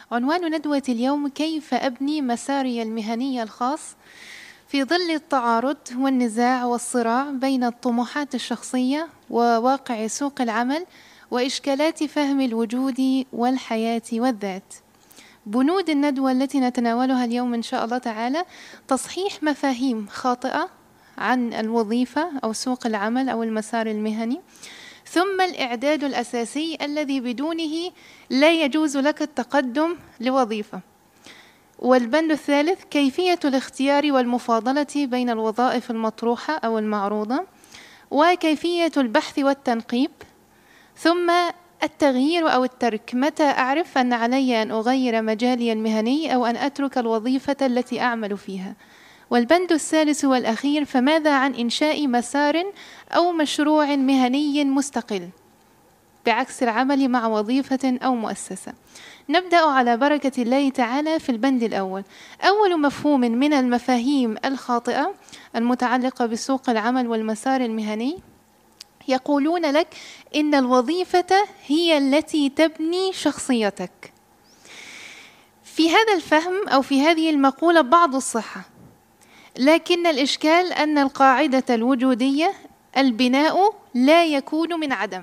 عنوان ندوة اليوم كيف أبني مساري المهني الخاص في ظل التعارض والنزاع والصراع بين الطموحات الشخصية وواقع سوق العمل وإشكالات فهم الوجود والحياة والذات. بنود الندوة التي نتناولها اليوم إن شاء الله تعالى تصحيح مفاهيم خاطئة عن الوظيفة أو سوق العمل أو المسار المهني ثم الإعداد الأساسي الذي بدونه لا يجوز لك التقدم لوظيفة والبند الثالث كيفية الاختيار والمفاضلة بين الوظائف المطروحة أو المعروضة وكيفية البحث والتنقيب ثم التغيير أو الترك متى أعرف أن علي أن أغير مجالي المهني أو أن أترك الوظيفة التي أعمل فيها والبند الثالث والأخير فماذا عن إنشاء مسار أو مشروع مهني مستقل بعكس العمل مع وظيفة أو مؤسسة نبدأ على بركة الله تعالى في البند الأول أول مفهوم من المفاهيم الخاطئة المتعلقة بسوق العمل والمسار المهني يقولون لك إن الوظيفة هي التي تبني شخصيتك في هذا الفهم أو في هذه المقولة بعض الصحة لكن الإشكال أن القاعدة الوجودية البناء لا يكون من عدم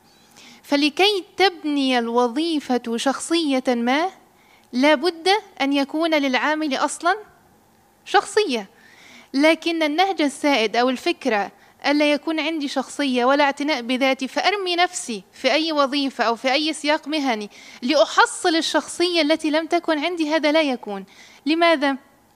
فلكي تبني الوظيفة شخصية ما لابد أن يكون للعامل أصلا شخصية لكن النهج السائد أو الفكرة ألا يكون عندي شخصية ولا اعتناء بذاتي فأرمي نفسي في أي وظيفة أو في أي سياق مهني لأحصل الشخصية التي لم تكن عندي هذا لا يكون لماذا؟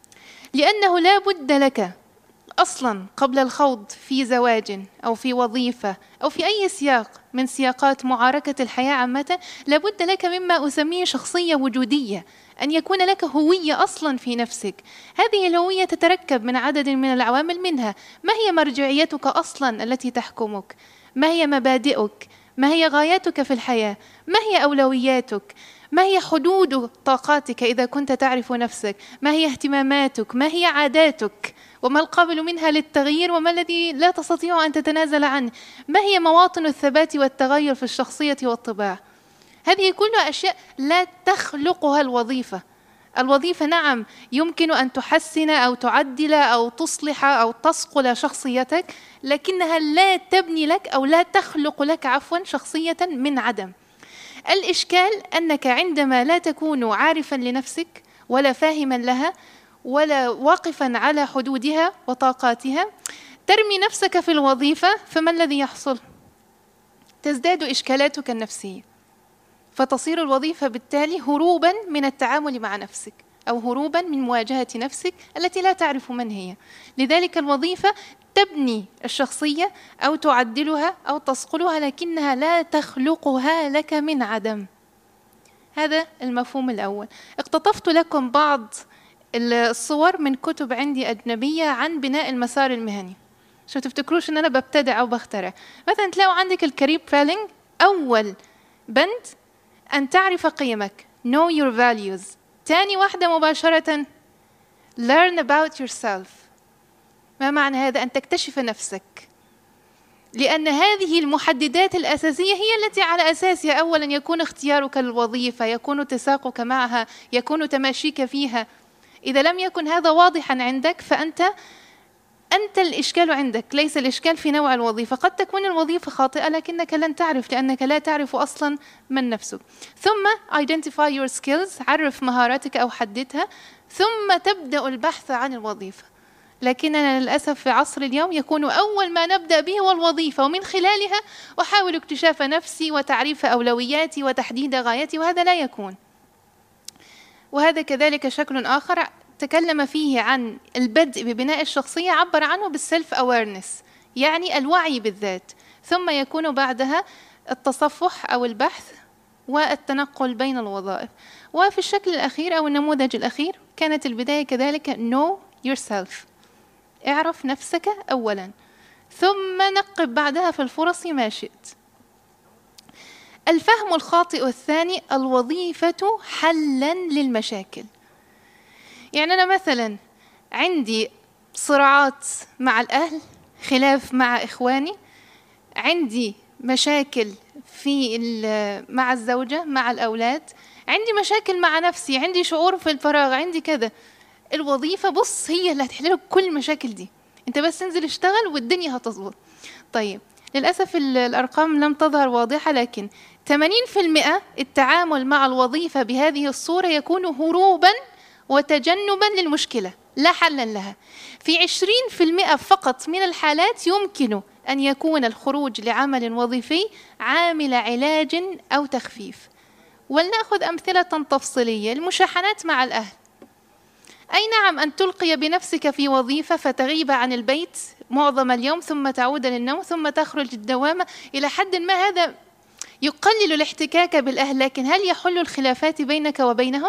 لأنه لا بد لك أصلا قبل الخوض في زواج أو في وظيفة أو في أي سياق من سياقات معاركة الحياة عامة لابد لك مما أسميه شخصية وجودية أن يكون لك هوية أصلا في نفسك هذه الهوية تتركب من عدد من العوامل منها ما هي مرجعيتك أصلا التي تحكمك ما هي مبادئك ما هي غاياتك في الحياة ما هي أولوياتك ما هي حدود طاقاتك إذا كنت تعرف نفسك ما هي اهتماماتك ما هي عاداتك وما القابل منها للتغيير وما الذي لا تستطيع أن تتنازل عنه ما هي مواطن الثبات والتغير في الشخصية والطباع هذه كلها أشياء لا تخلقها الوظيفة الوظيفة نعم يمكن أن تحسن أو تعدل أو تصلح أو تصقل شخصيتك لكنها لا تبني لك أو لا تخلق لك عفوا شخصية من عدم الإشكال أنك عندما لا تكون عارفا لنفسك ولا فاهما لها ولا واقفا على حدودها وطاقاتها ترمي نفسك في الوظيفة فما الذي يحصل؟ تزداد إشكالاتك النفسية فتصير الوظيفة بالتالي هروبا من التعامل مع نفسك أو هروبا من مواجهة نفسك التي لا تعرف من هي لذلك الوظيفة تبني الشخصية أو تعدلها أو تصقلها لكنها لا تخلقها لك من عدم هذا المفهوم الأول اقتطفت لكم بعض الصور من كتب عندي أجنبية عن بناء المسار المهني شو تفتكروش ان انا ببتدع او بخترع مثلا تلاقوا عندك الكارير بلاننج اول بند ان تعرف قيمك know your values تاني واحدة مباشرة learn about yourself ما معنى هذا أن تكتشف نفسك لأن هذه المحددات الأساسية هي التي على أساسها أولا يكون اختيارك للوظيفة يكون اتساقك معها يكون تماشيك فيها إذا لم يكن هذا واضحا عندك فأنت أنت الإشكال عندك ليس الإشكال في نوع الوظيفة قد تكون الوظيفة خاطئة لكنك لن تعرف لأنك لا تعرف أصلا من نفسك ثم identify your skills عرف مهاراتك أو حددها ثم تبدأ البحث عن الوظيفة لكننا للأسف في عصر اليوم يكون أول ما نبدأ به هو الوظيفة ومن خلالها أحاول اكتشاف نفسي وتعريف أولوياتي وتحديد غايتي وهذا لا يكون وهذا كذلك شكل آخر تكلم فيه عن البدء ببناء الشخصية عبر عنه بالسلف أويرنس يعني الوعي بالذات ثم يكون بعدها التصفح أو البحث والتنقل بين الوظائف وفي الشكل الأخير أو النموذج الأخير كانت البداية كذلك know yourself اعرف نفسك أولا ثم نقب بعدها في الفرص ما شئت الفهم الخاطئ الثاني الوظيفة حلا للمشاكل يعني أنا مثلا عندي صراعات مع الأهل خلاف مع إخواني عندي مشاكل في مع الزوجة مع الأولاد عندي مشاكل مع نفسي عندي شعور في الفراغ عندي كذا الوظيفة بص هي اللي هتحل لك كل المشاكل دي انت بس انزل اشتغل والدنيا هتظبط طيب للأسف الأرقام لم تظهر واضحة لكن 80% التعامل مع الوظيفة بهذه الصورة يكون هروبا وتجنبا للمشكلة لا حلا لها في 20% فقط من الحالات يمكن أن يكون الخروج لعمل وظيفي عامل علاج أو تخفيف ولنأخذ أمثلة تفصيلية المشاحنات مع الأهل أي نعم أن تلقي بنفسك في وظيفة فتغيب عن البيت معظم اليوم ثم تعود للنوم ثم تخرج الدوامة إلى حد ما هذا يقلل الاحتكاك بالأهل لكن هل يحل الخلافات بينك وبينهم؟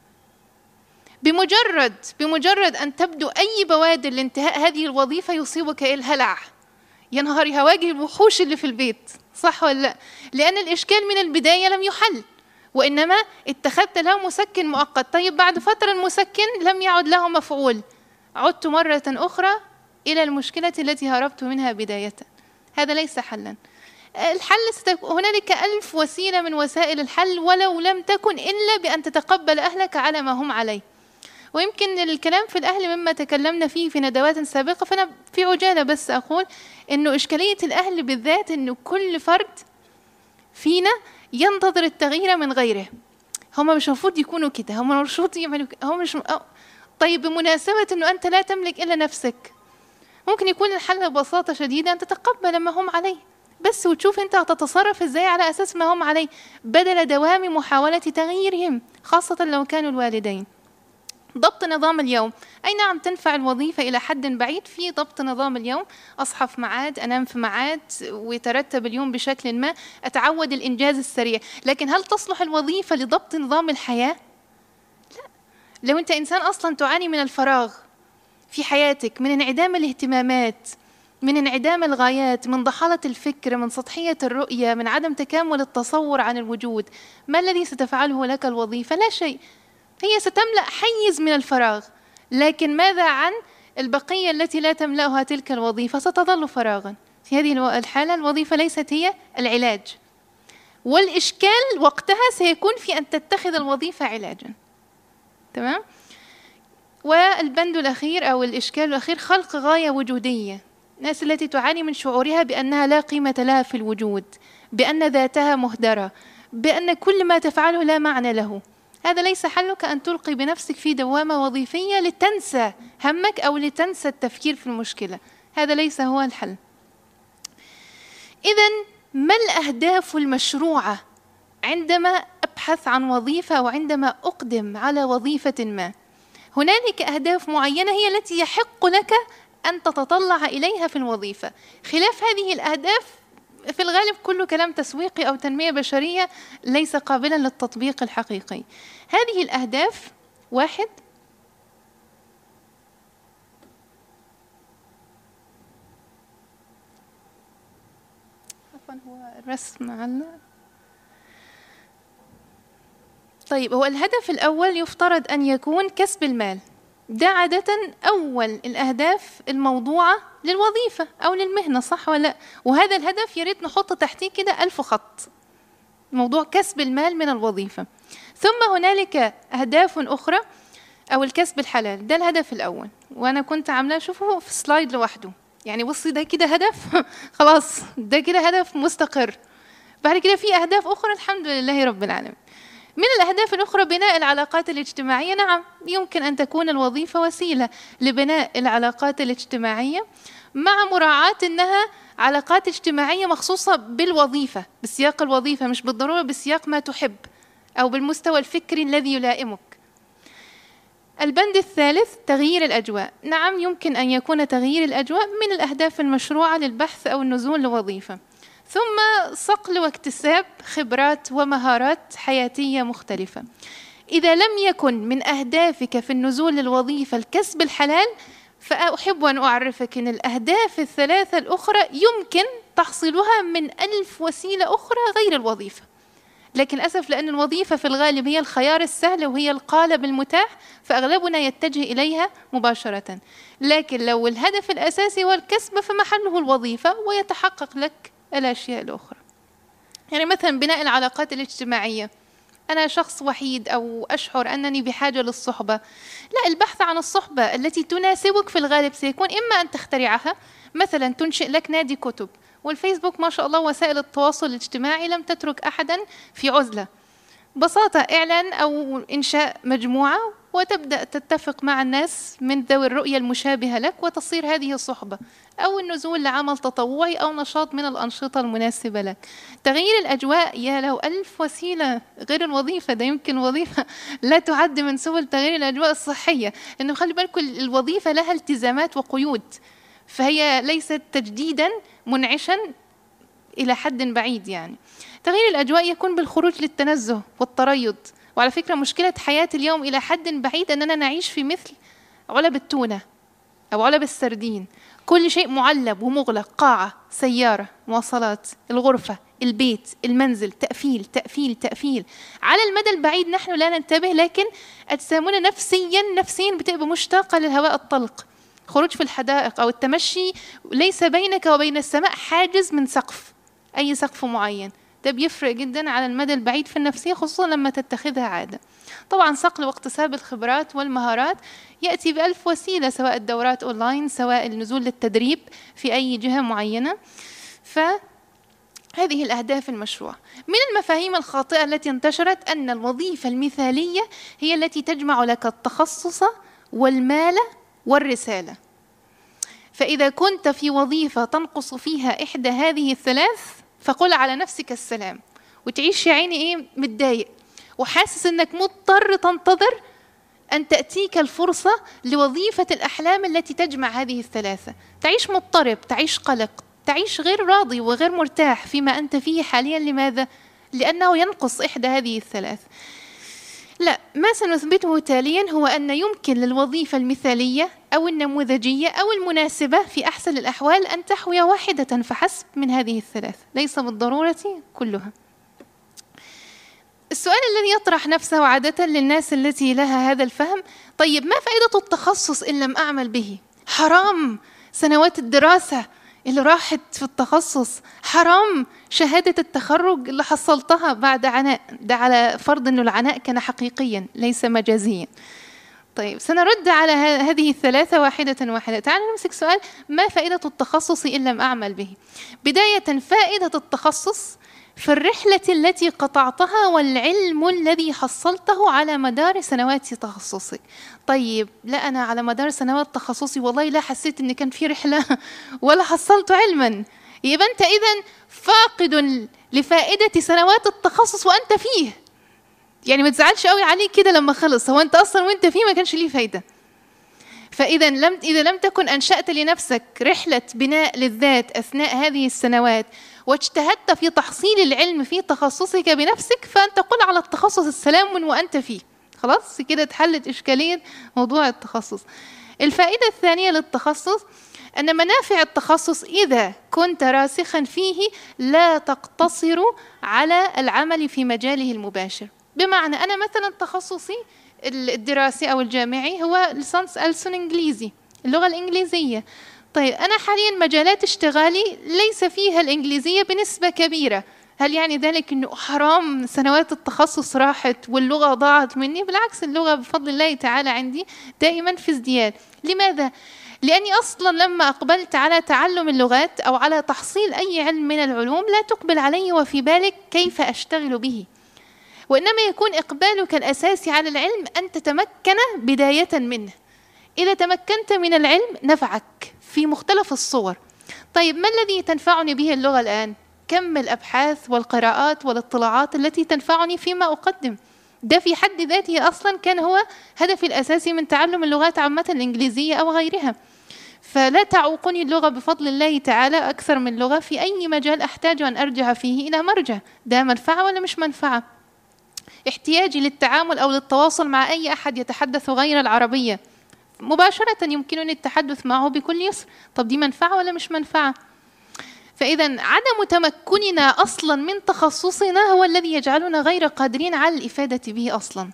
بمجرد بمجرد أن تبدو أي بوادر لانتهاء هذه الوظيفة يصيبك الهلع يا نهاري هواجه الوحوش اللي في البيت صح ولا لا؟ لأن الإشكال من البداية لم يحل وإنما اتخذت له مسكن مؤقت طيب بعد فترة المسكن لم يعد له مفعول عدت مرة أخرى إلى المشكلة التي هربت منها بداية هذا ليس حلا الحل ستكون هنالك ألف وسيلة من وسائل الحل ولو لم تكن إلا بأن تتقبل أهلك على ما هم عليه ويمكن الكلام في الأهل مما تكلمنا فيه في ندوات سابقة فأنا في عجالة بس أقول إنه إشكالية الأهل بالذات إنه كل فرد فينا ينتظر التغيير من غيره هم مش المفروض يكونوا كده هم المفروض يعملوا هم مش طيب بمناسبة إنه أنت لا تملك إلا نفسك ممكن يكون الحل ببساطة شديدة أن تتقبل ما هم عليه بس وتشوف أنت هتتصرف إزاي على أساس ما هم عليه بدل دوام محاولة تغييرهم خاصة لو كانوا الوالدين ضبط نظام اليوم أي نعم تنفع الوظيفة إلى حد بعيد في ضبط نظام اليوم أصحى في ميعاد أنام في ميعاد ويترتب اليوم بشكل ما أتعود الإنجاز السريع لكن هل تصلح الوظيفة لضبط نظام الحياة؟ لا لو أنت إنسان أصلا تعاني من الفراغ في حياتك من انعدام الاهتمامات من انعدام الغايات من ضحالة الفكر من سطحية الرؤية من عدم تكامل التصور عن الوجود ما الذي ستفعله لك الوظيفة؟ لا شيء هي ستملأ حيز من الفراغ لكن ماذا عن البقية التي لا تملأها تلك الوظيفة ستظل فراغا في هذه الحالة الوظيفة ليست هي العلاج والإشكال وقتها سيكون في أن تتخذ الوظيفة علاجا تمام والبند الأخير أو الإشكال الأخير خلق غاية وجودية الناس التي تعاني من شعورها بأنها لا قيمة لها في الوجود بأن ذاتها مهدرة بأن كل ما تفعله لا معنى له هذا ليس حلك أن تلقي بنفسك في دوامة وظيفية لتنسى همك أو لتنسى التفكير في المشكلة هذا ليس هو الحل إذا ما الأهداف المشروعة عندما أبحث عن وظيفة وعندما أقدم على وظيفة ما هنالك أهداف معينة هي التي يحق لك أن تتطلع إليها في الوظيفة خلاف هذه الأهداف في الغالب كله كلام تسويقي أو تنمية بشرية ليس قابلا للتطبيق الحقيقي هذه الأهداف واحد عفوا هو الرسم عنا طيب هو الهدف الأول يفترض أن يكون كسب المال ده عادة أول الأهداف الموضوعة للوظيفة أو للمهنة صح ولا لا وهذا الهدف يا ريت نحط تحتيه كده ألف خط موضوع كسب المال من الوظيفة ثم هنالك أهداف أخرى أو الكسب الحلال ده الهدف الأول وأنا كنت عاملاه شوفوا في سلايد لوحده يعني بصي ده كده هدف خلاص ده كده هدف مستقر بعد كده في أهداف أخرى الحمد لله رب العالمين من الأهداف الأخرى بناء العلاقات الاجتماعية نعم يمكن أن تكون الوظيفة وسيلة لبناء العلاقات الاجتماعية مع مراعاة أنها علاقات اجتماعية مخصوصة بالوظيفة بسياق الوظيفة مش بالضرورة بسياق ما تحب أو بالمستوى الفكري الذي يلائمك البند الثالث تغيير الأجواء نعم يمكن أن يكون تغيير الأجواء من الأهداف المشروعة للبحث أو النزول لوظيفة ثم صقل واكتساب خبرات ومهارات حياتية مختلفة إذا لم يكن من أهدافك في النزول للوظيفة الكسب الحلال فأحب أن أعرفك أن الأهداف الثلاثة الأخرى يمكن تحصيلها من ألف وسيلة أخرى غير الوظيفة لكن للأسف لأن الوظيفة في الغالب هي الخيار السهل وهي القالب المتاح فأغلبنا يتجه إليها مباشرة لكن لو الهدف الأساسي هو الكسب فمحله الوظيفة ويتحقق لك الأشياء الأخرى يعني مثلا بناء العلاقات الاجتماعية أنا شخص وحيد أو أشعر أنني بحاجة للصحبة لا البحث عن الصحبة التي تناسبك في الغالب سيكون إما أن تخترعها مثلا تنشئ لك نادي كتب والفيسبوك ما شاء الله وسائل التواصل الاجتماعي لم تترك أحدا في عزلة ببساطة إعلان أو إنشاء مجموعة وتبدأ تتفق مع الناس من ذوي الرؤية المشابهة لك وتصير هذه الصحبة أو النزول لعمل تطوعي أو نشاط من الأنشطة المناسبة لك تغيير الأجواء يا له ألف وسيلة غير الوظيفة ده يمكن وظيفة لا تعد من سبل تغيير الأجواء الصحية لأنه خلي بالكم الوظيفة لها التزامات وقيود فهي ليست تجديدا منعشا إلى حد بعيد يعني تغيير الأجواء يكون بالخروج للتنزه والتريض وعلى فكرة مشكلة حياة اليوم إلى حد بعيد أننا نعيش في مثل علب التونة أو علب السردين كل شيء معلب ومغلق قاعة سيارة مواصلات الغرفة البيت المنزل تأفيل تأفيل تأفيل على المدى البعيد نحن لا ننتبه لكن أجسامنا نفسيا نفسيا بتبقى مشتاقة للهواء الطلق خروج في الحدائق أو التمشي ليس بينك وبين السماء حاجز من سقف أي سقف معين ده بيفرق جدا على المدى البعيد في النفسية خصوصا لما تتخذها عادة طبعا صقل واكتساب الخبرات والمهارات يأتي بألف وسيلة سواء الدورات أونلاين سواء النزول للتدريب في أي جهة معينة ف هذه الأهداف المشروع من المفاهيم الخاطئة التي انتشرت أن الوظيفة المثالية هي التي تجمع لك التخصص والمال والرسالة فإذا كنت في وظيفة تنقص فيها إحدى هذه الثلاث فقل على نفسك السلام وتعيش يا عيني ايه متضايق وحاسس انك مضطر تنتظر ان تاتيك الفرصه لوظيفه الاحلام التي تجمع هذه الثلاثه تعيش مضطرب تعيش قلق تعيش غير راضي وغير مرتاح فيما انت فيه حاليا لماذا لانه ينقص احدى هذه الثلاث لا ما سنثبته تاليا هو أن يمكن للوظيفة المثالية أو النموذجية أو المناسبة في أحسن الأحوال أن تحوي واحدة فحسب من هذه الثلاث ليس بالضرورة كلها السؤال الذي يطرح نفسه عادة للناس التي لها هذا الفهم طيب ما فائدة التخصص إن لم أعمل به حرام سنوات الدراسة اللي راحت في التخصص حرام شهادة التخرج اللي حصلتها بعد عناء ده على فرض أنه العناء كان حقيقيا ليس مجازيا طيب سنرد على هذه الثلاثة واحدة واحدة تعالوا نمسك سؤال ما فائدة التخصص إن لم أعمل به بداية فائدة التخصص في الرحلة التي قطعتها والعلم الذي حصلته على مدار سنوات تخصصك طيب لا أنا على مدار سنوات تخصصي والله لا حسيت إن كان في رحلة ولا حصلت علما يبقى أنت إذا فاقد لفائدة سنوات التخصص وأنت فيه يعني ما تزعلش قوي عليه كده لما خلص هو أنت أصلا وأنت فيه ما كانش ليه فايدة فإذا لم إذا لم تكن أنشأت لنفسك رحلة بناء للذات أثناء هذه السنوات واجتهدت في تحصيل العلم في تخصصك بنفسك فأنت قل على التخصص السلام من وأنت فيه خلاص كده اتحلت إشكالية موضوع التخصص الفائدة الثانية للتخصص أن منافع التخصص إذا كنت راسخا فيه لا تقتصر على العمل في مجاله المباشر بمعنى أنا مثلا تخصصي الدراسي أو الجامعي هو لسانس ألسن إنجليزي اللغة الإنجليزية طيب أنا حاليا مجالات اشتغالي ليس فيها الإنجليزية بنسبة كبيرة هل يعني ذلك أنه حرام سنوات التخصص راحت واللغة ضاعت مني بالعكس اللغة بفضل الله تعالى عندي دائما في ازدياد لماذا؟ لأني أصلا لما أقبلت على تعلم اللغات أو على تحصيل أي علم من العلوم لا تقبل علي وفي بالك كيف أشتغل به وإنما يكون إقبالك الأساسي على العلم أن تتمكن بداية منه إذا تمكنت من العلم نفعك في مختلف الصور طيب ما الذي تنفعني به اللغة الآن؟ كم الأبحاث والقراءات والاطلاعات التي تنفعني فيما أقدم ده في حد ذاته أصلا كان هو هدفي الأساسي من تعلم اللغات عامة الإنجليزية أو غيرها فلا تعوقني اللغة بفضل الله تعالى أكثر من لغة في أي مجال أحتاج أن أرجع فيه إلى مرجع ده منفعة ولا مش منفعة احتياجي للتعامل أو للتواصل مع أي أحد يتحدث غير العربية مباشرة يمكنني التحدث معه بكل يسر طب دي منفعة ولا مش منفعة فإذا عدم تمكننا أصلا من تخصصنا هو الذي يجعلنا غير قادرين على الإفادة به أصلا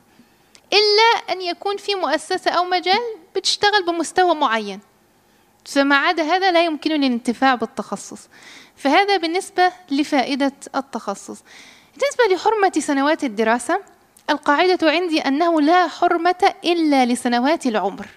إلا أن يكون في مؤسسة أو مجال بتشتغل بمستوى معين فما عدا هذا لا يمكنني الانتفاع بالتخصص فهذا بالنسبة لفائدة التخصص بالنسبة لحرمة سنوات الدراسة القاعدة عندي أنه لا حرمة إلا لسنوات العمر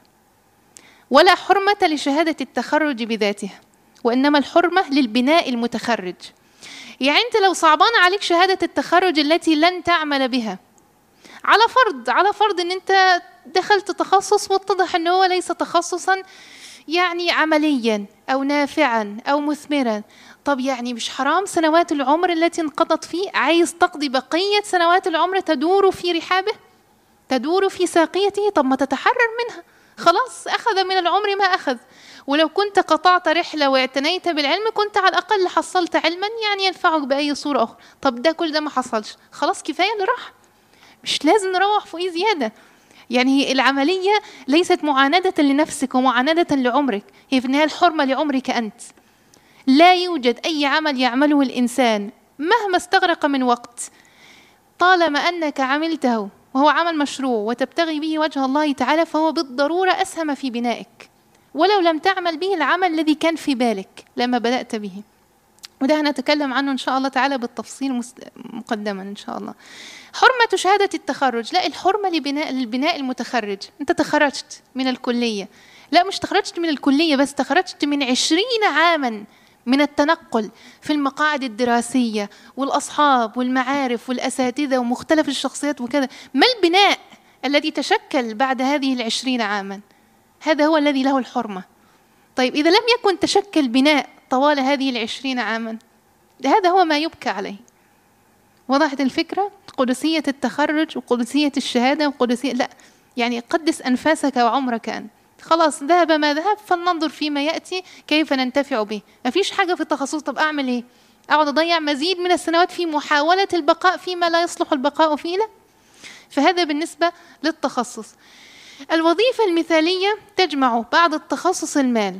ولا حرمة لشهادة التخرج بذاتها وإنما الحرمة للبناء المتخرج يعني أنت لو صعبان عليك شهادة التخرج التي لن تعمل بها على فرض على فرض أن أنت دخلت تخصص واتضح أنه هو ليس تخصصا يعني عمليا أو نافعا أو مثمرا طب يعني مش حرام سنوات العمر التي انقضت فيه عايز تقضي بقية سنوات العمر تدور في رحابه تدور في ساقيته طب ما تتحرر منها خلاص أخذ من العمر ما أخذ ولو كنت قطعت رحلة واعتنيت بالعلم كنت على الأقل حصلت علما يعني ينفعك بأي صورة أخرى طب ده كل ده ما حصلش خلاص كفاية اللي راح مش لازم نروح فوقيه زيادة يعني العملية ليست معاندة لنفسك ومعاندة لعمرك هي في النهاية الحرمة لعمرك أنت لا يوجد أي عمل يعمله الإنسان مهما استغرق من وقت طالما أنك عملته وهو عمل مشروع وتبتغي به وجه الله تعالى فهو بالضرورة أسهم في بنائك ولو لم تعمل به العمل الذي كان في بالك لما بدأت به وده هنتكلم عنه إن شاء الله تعالى بالتفصيل مقدما إن شاء الله حرمة شهادة التخرج لا الحرمة لبناء للبناء المتخرج أنت تخرجت من الكلية لا مش تخرجت من الكلية بس تخرجت من عشرين عاما من التنقل في المقاعد الدراسية والأصحاب والمعارف والأساتذة ومختلف الشخصيات وكذا ما البناء الذي تشكل بعد هذه العشرين عاما هذا هو الذي له الحرمة طيب إذا لم يكن تشكل بناء طوال هذه العشرين عاما هذا هو ما يبكى عليه وضحت الفكرة قدسية التخرج وقدسية الشهادة وقدسية لا يعني قدس أنفاسك وعمرك أنت خلاص ذهب ما ذهب فلننظر فيما يأتي كيف ننتفع به ما فيش حاجة في التخصص طب أعمل إيه أقعد أضيع مزيد من السنوات في محاولة البقاء فيما لا يصلح البقاء فيه لا فهذا بالنسبة للتخصص الوظيفة المثالية تجمع بعد التخصص المال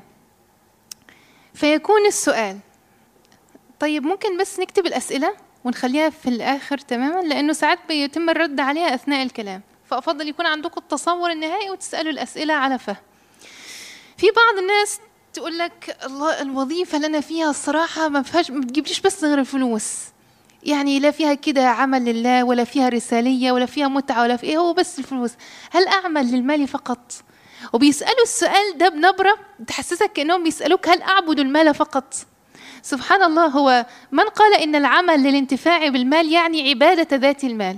فيكون السؤال طيب ممكن بس نكتب الأسئلة ونخليها في الآخر تماما لأنه ساعات بيتم الرد عليها أثناء الكلام فأفضل يكون عندكم التصور النهائي وتسألوا الأسئلة على فهم في بعض الناس تقول لك الله الوظيفة اللي أنا فيها الصراحة ما فيهاش ما بتجيبليش بس غير الفلوس يعني لا فيها كده عمل لله ولا فيها رسالية ولا فيها متعة ولا في إيه هو بس الفلوس هل أعمل للمال فقط وبيسألوا السؤال ده بنبرة تحسسك كأنهم بيسألوك هل أعبد المال فقط سبحان الله هو من قال إن العمل للانتفاع بالمال يعني عبادة ذات المال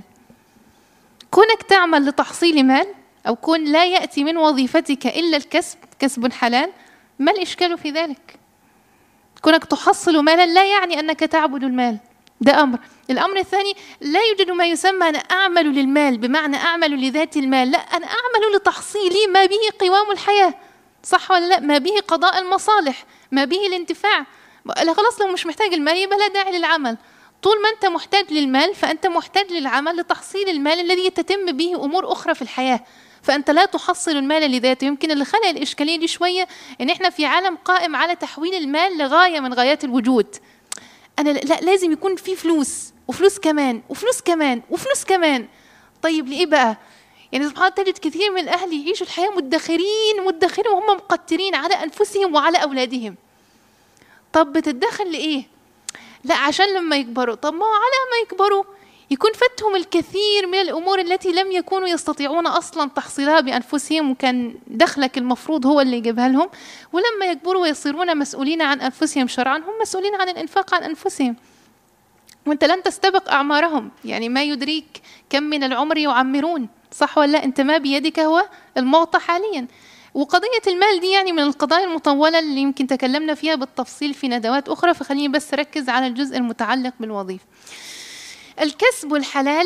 كونك تعمل لتحصيل مال أو كون لا يأتي من وظيفتك إلا الكسب كسب حلال ما الإشكال في ذلك كونك تحصل مالا لا يعني أنك تعبد المال ده أمر الأمر الثاني لا يوجد ما يسمى أنا أعمل للمال بمعنى أعمل لذات المال لا أنا أعمل لتحصيل ما به قوام الحياة صح ولا لا ما به قضاء المصالح ما به الانتفاع لا خلاص لو مش محتاج المال يبقى لا داعي للعمل طول ما أنت محتاج للمال فأنت محتاج للعمل لتحصيل المال الذي تتم به أمور أخرى في الحياة فأنت لا تحصل المال لذاته يمكن اللي خلق الإشكالية دي شوية إن إحنا في عالم قائم على تحويل المال لغاية من غايات الوجود أنا لا لازم يكون في فلوس وفلوس كمان وفلوس كمان وفلوس كمان طيب لإيه بقى؟ يعني سبحان الله تجد كثير من الأهل يعيشوا الحياة مدخرين مدخرين وهم مقترين على أنفسهم وعلى أولادهم طب بتتدخل لإيه؟ لا عشان لما يكبروا طب ما هو على ما يكبروا يكون فاتهم الكثير من الأمور التي لم يكونوا يستطيعون أصلا تحصيلها بأنفسهم وكان دخلك المفروض هو اللي يجيبها لهم ولما يكبروا ويصيرون مسؤولين عن أنفسهم شرعا هم مسؤولين عن الإنفاق عن أنفسهم وانت لن تستبق أعمارهم يعني ما يدريك كم من العمر يعمرون صح ولا لا انت ما بيدك هو المعطى حاليا وقضية المال دي يعني من القضايا المطولة اللي يمكن تكلمنا فيها بالتفصيل في ندوات أخرى فخليني بس أركز على الجزء المتعلق بالوظيفة الكسب الحلال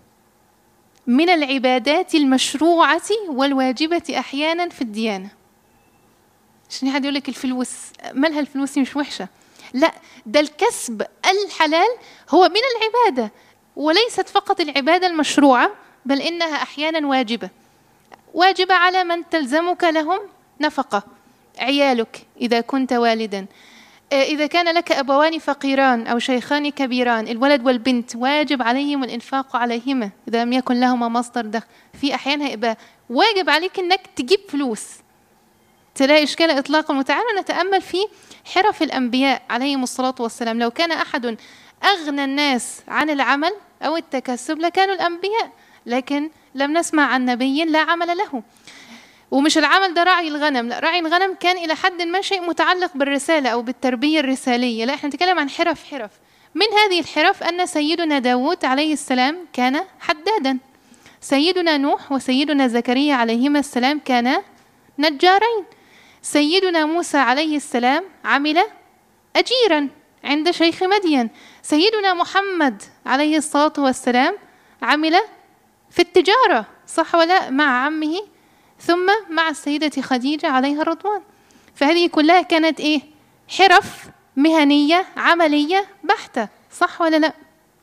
من العبادات المشروعة والواجبة أحيانا في الديانة عشان حد يقول لك الفلوس مالها الفلوس مش وحشة لا ده الكسب الحلال هو من العبادة وليست فقط العبادة المشروعة بل إنها أحيانا واجبة واجبة على من تلزمك لهم نفقة عيالك إذا كنت والدا آه، إذا كان لك أبوان فقيران أو شيخان كبيران الولد والبنت واجب عليهم الإنفاق عليهما إذا لم يكن لهما مصدر دخل في أحيان هيبقى واجب عليك إنك تجيب فلوس تلاقي إشكال إطلاقا وتعالوا نتأمل في حرف الأنبياء عليهم الصلاة والسلام لو كان أحد أغنى الناس عن العمل أو التكسب لكانوا الأنبياء لكن لم نسمع عن نبي لا عمل له ومش العمل ده راعي الغنم لا راعي الغنم كان إلى حد ما شيء متعلق بالرسالة أو بالتربية الرسالية لا احنا نتكلم عن حرف حرف من هذه الحرف أن سيدنا داود عليه السلام كان حدادا سيدنا نوح وسيدنا زكريا عليهما السلام كانا نجارين سيدنا موسى عليه السلام عمل أجيرا عند شيخ مدين سيدنا محمد عليه الصلاة والسلام عمل في التجارة صح ولا مع عمه ثم مع السيدة خديجة عليها الرضوان فهذه كلها كانت إيه حرف مهنية عملية بحتة صح ولا لا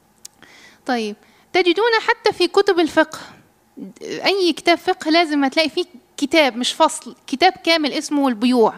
طيب تجدون حتى في كتب الفقه أي كتاب فقه لازم هتلاقي فيه كتاب مش فصل كتاب كامل اسمه البيوع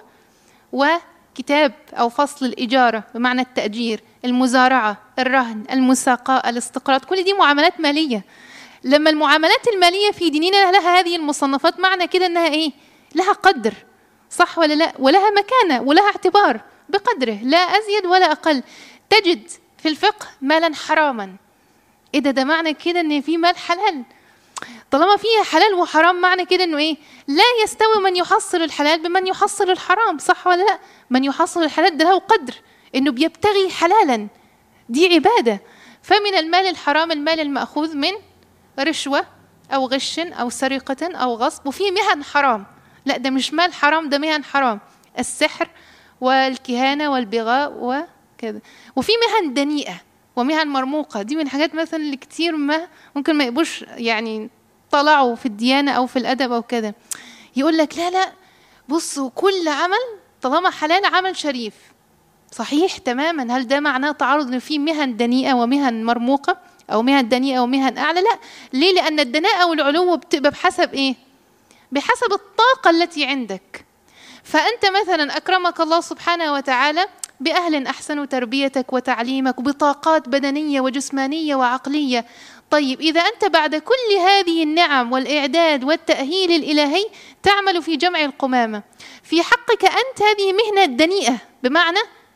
وكتاب أو فصل الإجارة بمعنى التأجير المزارعة الرهن المساقاة الاستقراض كل دي معاملات مالية لما المعاملات المالية في ديننا لها هذه المصنفات معنى كده إنها إيه لها قدر صح ولا لا ولها مكانة ولها اعتبار بقدره لا أزيد ولا أقل تجد في الفقه مالا حراما إيه ده ده معنى كده إن في مال حلال طالما فيها حلال وحرام معنى كده انه ايه لا يستوي من يحصل الحلال بمن يحصل الحرام صح ولا لا من يحصل الحلال ده له قدر انه بيبتغي حلالا دي عباده فمن المال الحرام المال الماخوذ من رشوه او غش او سرقه او غصب وفي مهن حرام لا ده مش مال حرام ده مهن حرام السحر والكهانه والبغاء وكذا وفي مهن دنيئه ومهن مرموقه دي من الحاجات مثلا اللي كتير ما ممكن ما يبقوش يعني طلعوا في الديانه او في الادب او كده يقول لك لا لا بصوا كل عمل طالما حلال عمل شريف صحيح تماما هل ده معناه تعارض ان في مهن دنيئه ومهن مرموقه او مهن دنيئه ومهن اعلى لا ليه لان الدناءه والعلو بتبقى بحسب ايه بحسب الطاقه التي عندك فانت مثلا اكرمك الله سبحانه وتعالى باهل احسنوا تربيتك وتعليمك بطاقات بدنيه وجسمانيه وعقليه طيب اذا انت بعد كل هذه النعم والاعداد والتاهيل الالهي تعمل في جمع القمامه في حقك انت هذه مهنه دنيئه بمعنى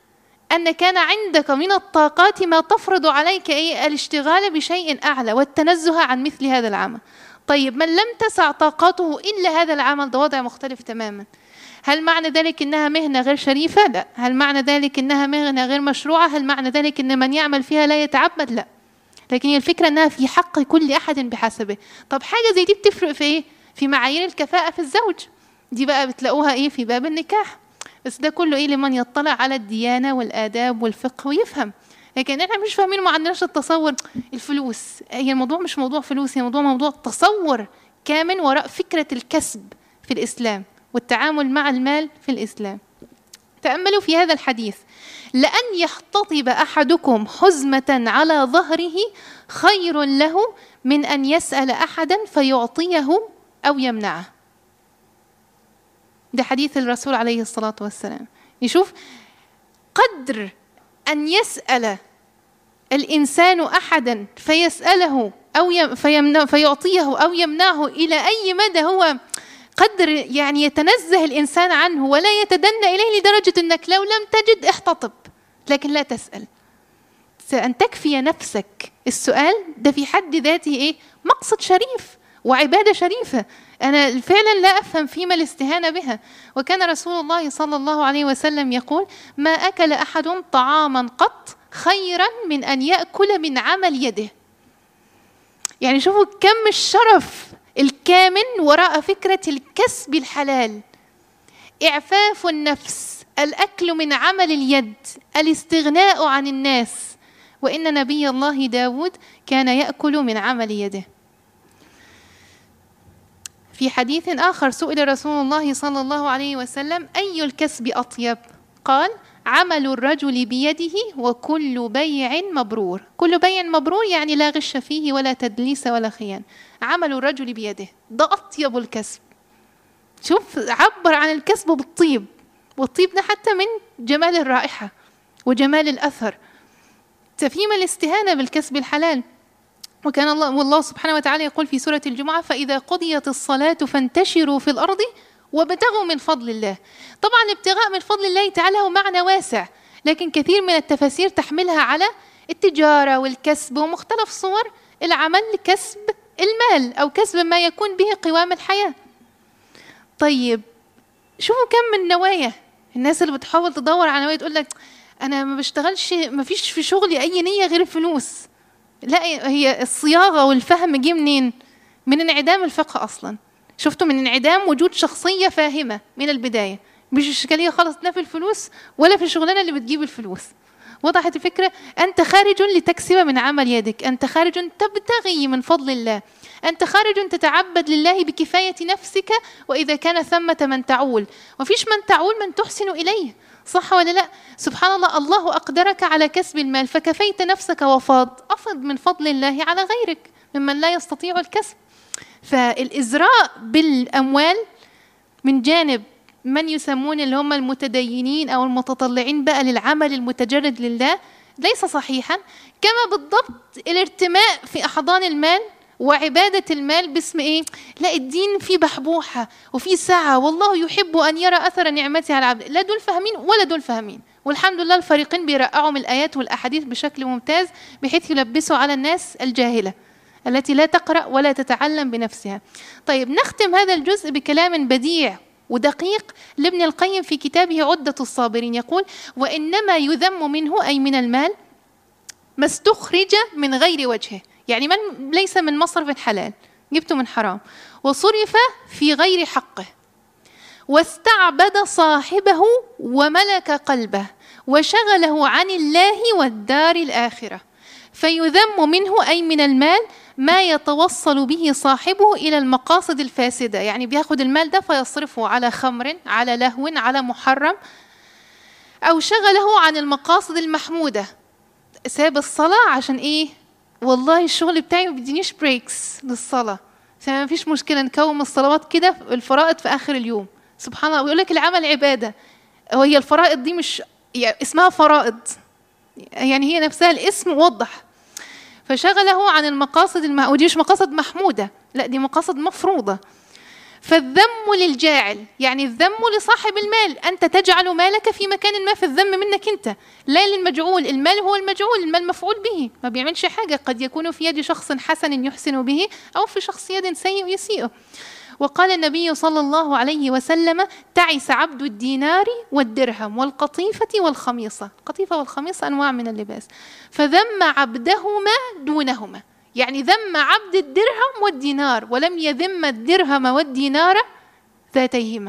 أن كان عندك من الطاقات ما تفرض عليك أي الاشتغال بشيء أعلى والتنزه عن مثل هذا العمل طيب من لم تسع طاقته إلا هذا العمل ده وضع مختلف تماما هل معنى ذلك انها مهنه غير شريفه لا هل معنى ذلك انها مهنه غير مشروعه هل معنى ذلك ان من يعمل فيها لا يتعبد لا لكن هي الفكره انها في حق كل احد بحسبه طب حاجه زي دي بتفرق في ايه في معايير الكفاءه في الزوج دي بقى بتلاقوها ايه في باب النكاح بس ده كله ايه لمن يطلع على الديانه والاداب والفقه ويفهم لكن احنا مش فاهمين ما عندناش التصور الفلوس هي الموضوع مش موضوع فلوس هي موضوع موضوع تصور كامل وراء فكره الكسب في الاسلام والتعامل مع المال في الإسلام تأملوا في هذا الحديث لأن يحتطب أحدكم حزمة على ظهره خير له من أن يسأل أحدا فيعطيه أو يمنعه ده حديث الرسول عليه الصلاة والسلام يشوف قدر أن يسأل الإنسان أحدا فيسأله أو فيمنع فيعطيه أو يمنعه إلى أي مدى هو قدر يعني يتنزه الإنسان عنه ولا يتدنى إليه لدرجة أنك لو لم تجد احتطب لكن لا تسأل أن تكفي نفسك السؤال ده في حد ذاته إيه مقصد شريف وعبادة شريفة أنا فعلا لا أفهم فيما الاستهانة بها وكان رسول الله صلى الله عليه وسلم يقول ما أكل أحد طعاما قط خيرا من أن يأكل من عمل يده يعني شوفوا كم الشرف الكامن وراء فكرة الكسب الحلال إعفاف النفس الأكل من عمل اليد الاستغناء عن الناس وإن نبي الله داود كان يأكل من عمل يده في حديث آخر سئل رسول الله صلى الله عليه وسلم أي الكسب أطيب قال عمل الرجل بيده وكل بيع مبرور كل بيع مبرور يعني لا غش فيه ولا تدليس ولا خيان عمل الرجل بيده ده أطيب الكسب شوف عبر عن الكسب بالطيب والطيب ده حتى من جمال الرائحة وجمال الأثر تفهيم الاستهانة بالكسب الحلال وكان الله والله سبحانه وتعالى يقول في سورة الجمعة فإذا قضيت الصلاة فانتشروا في الأرض وابتغوا من فضل الله طبعا الابتغاء من فضل الله تعالى هو معنى واسع لكن كثير من التفاسير تحملها على التجارة والكسب ومختلف صور العمل كسب المال أو كسب ما يكون به قوام الحياة طيب شوفوا كم من نوايا الناس اللي بتحاول تدور على نوايا تقول لك أنا ما بشتغلش ما فيش في شغلي أي نية غير الفلوس لا هي الصياغة والفهم جه منين؟ من انعدام الفقه أصلا شفتوا من انعدام وجود شخصية فاهمة من البداية مش إشكالية خالص لا في الفلوس ولا في الشغلانة اللي بتجيب الفلوس وضحت الفكرة أنت خارج لتكسب من عمل يدك أنت خارج تبتغي من فضل الله أنت خارج تتعبد لله بكفاية نفسك وإذا كان ثمة من تعول وفيش من تعول من تحسن إليه صح ولا لا سبحان الله الله أقدرك على كسب المال فكفيت نفسك وفاض أفض من فضل الله على غيرك ممن لا يستطيع الكسب فالإزراء بالأموال من جانب من يسمون اللي هم المتدينين أو المتطلعين بقى للعمل المتجرد لله ليس صحيحا كما بالضبط الارتماء في أحضان المال وعبادة المال باسم إيه؟ لا الدين فيه بحبوحة وفيه سعة والله يحب أن يرى أثر نعمته على العبد لا دول فاهمين ولا دول فاهمين والحمد لله الفريقين بيرقعوا من الآيات والأحاديث بشكل ممتاز بحيث يلبسوا على الناس الجاهلة التي لا تقرأ ولا تتعلم بنفسها طيب نختم هذا الجزء بكلام بديع ودقيق لابن القيم في كتابه عدة الصابرين يقول وإنما يذم منه أي من المال ما استخرج من غير وجهه يعني من ليس من مصرف حلال جبته من حرام وصرف في غير حقه واستعبد صاحبه وملك قلبه وشغله عن الله والدار الآخرة فيذم منه أي من المال ما يتوصل به صاحبه إلى المقاصد الفاسدة يعني بياخد المال ده فيصرفه على خمر على لهو على محرم أو شغله عن المقاصد المحمودة ساب الصلاة عشان إيه والله الشغل بتاعي ما بيدينيش بريكس للصلاة فما فيش مشكلة نكوم الصلوات كده الفرائض في آخر اليوم سبحان الله ويقول لك العمل عبادة وهي الفرائض دي مش يعني اسمها فرائض يعني هي نفسها الاسم وضح فشغله عن المقاصد الم... ودي مش مقاصد محمودة لا دي مقاصد مفروضة فالذم للجاعل يعني الذم لصاحب المال أنت تجعل مالك في مكان ما في الذم منك أنت لا للمجعول المال هو المجعول المال مفعول به ما بيعملش حاجة قد يكون في يد شخص حسن يحسن به أو في شخص يد سيء يسيئه وقال النبي صلى الله عليه وسلم تعس عبد الدينار والدرهم والقطيفة والخميصة القطيفة والخميصة أنواع من اللباس فذم عبدهما دونهما يعني ذم عبد الدرهم والدينار ولم يذم الدرهم والدينار ذاتيهما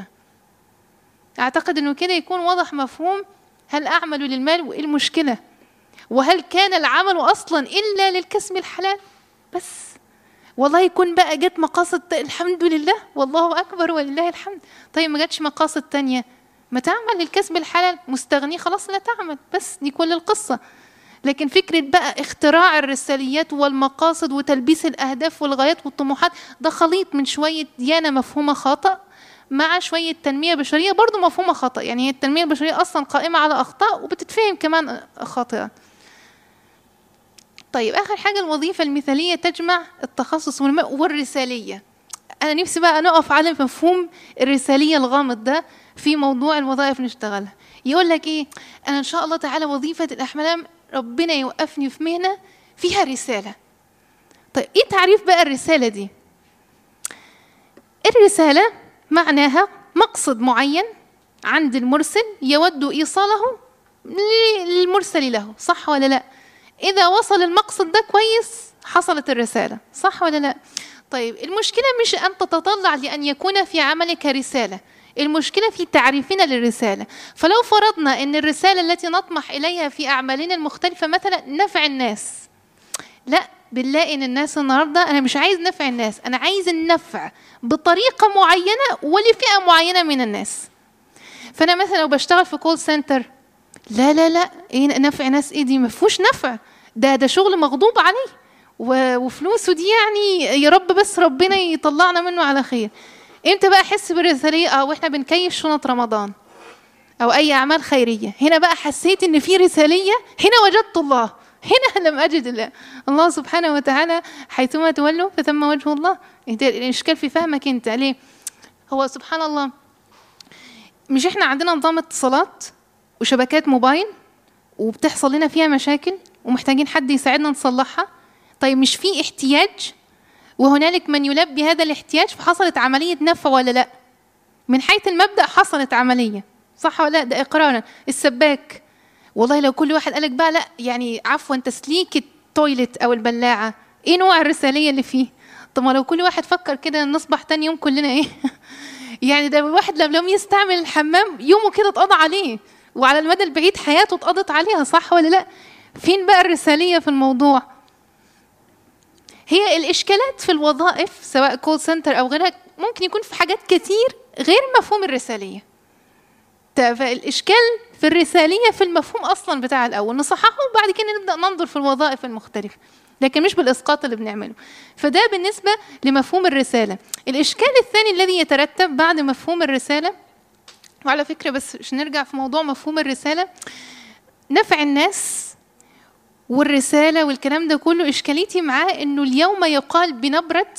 أعتقد أنه كده يكون واضح مفهوم هل أعمل للمال وإيه المشكلة وهل كان العمل أصلا إلا للكسب الحلال بس والله يكون بقى جت مقاصد الحمد لله والله أكبر ولله الحمد طيب ما جاتش مقاصد تانية ما تعمل للكسب الحلال مستغني خلاص لا تعمل بس دي كل القصة لكن فكرة بقى اختراع الرساليات والمقاصد وتلبيس الأهداف والغايات والطموحات ده خليط من شوية ديانة مفهومة خطأ مع شوية تنمية بشرية برضو مفهومة خطأ يعني هي التنمية البشرية أصلا قائمة على أخطاء وبتتفهم كمان خاطئة طيب آخر حاجة الوظيفة المثالية تجمع التخصص والرسالية أنا نفسي بقى نقف على مفهوم الرسالية الغامض ده في موضوع الوظائف نشتغلها يقول لك إيه أنا إن شاء الله تعالى وظيفة الأحلام ربنا يوقفني في مهنة فيها رسالة طيب إيه تعريف بقى الرسالة دي الرسالة معناها مقصد معين عند المرسل يود إيصاله للمرسل له صح ولا لا إذا وصل المقصد ده كويس حصلت الرسالة صح ولا لا طيب المشكلة مش أن تتطلع لأن يكون في عملك رسالة المشكلة في تعريفنا للرسالة فلو فرضنا أن الرسالة التي نطمح إليها في أعمالنا المختلفة مثلا نفع الناس لا بنلاقي ان الناس النهارده انا مش عايز نفع الناس انا عايز النفع بطريقه معينه ولفئه معينه من الناس فانا مثلا لو بشتغل في كول سنتر لا لا لا ايه نفع ناس ايه دي ما فيهوش نفع ده ده شغل مغضوب عليه وفلوسه دي يعني يا رب بس ربنا يطلعنا منه على خير امتى بقى احس بالرساليه اه واحنا بنكيف شنط رمضان او اي اعمال خيريه هنا بقى حسيت ان في رساليه هنا وجدت الله هنا لم اجد الله الله سبحانه وتعالى حيثما تولوا فثم وجه الله الاشكال في فهمك انت ليه هو سبحان الله مش احنا عندنا نظام اتصالات وشبكات موبايل وبتحصل لنا فيها مشاكل ومحتاجين حد يساعدنا نصلحها طيب مش في احتياج وهنالك من يلبي هذا الاحتياج فحصلت عملية نفع ولا لا من حيث المبدأ حصلت عملية صح ولا لا ده إقرارا السباك والله لو كل واحد قالك بقى لا يعني عفوا تسليك التويلت أو البلاعة إيه نوع الرسالية اللي فيه طب ما لو كل واحد فكر كده نصبح تاني يوم كلنا إيه يعني ده الواحد لو لم يستعمل الحمام يومه كده اتقضى عليه وعلى المدى البعيد حياته اتقضت عليها صح ولا لا فين بقى الرسالية في الموضوع هي الإشكالات في الوظائف سواء كول سنتر أو غيرها ممكن يكون في حاجات كتير غير مفهوم الرسالية فالإشكال في الرسالية في المفهوم أصلا بتاع الأول نصححه وبعد كده نبدأ ننظر في الوظائف المختلفة لكن مش بالإسقاط اللي بنعمله فده بالنسبة لمفهوم الرسالة الإشكال الثاني الذي يترتب بعد مفهوم الرسالة وعلى فكرة بس مش نرجع في موضوع مفهوم الرسالة نفع الناس والرسالة والكلام ده كله إشكاليتي معاه إنه اليوم يقال بنبرة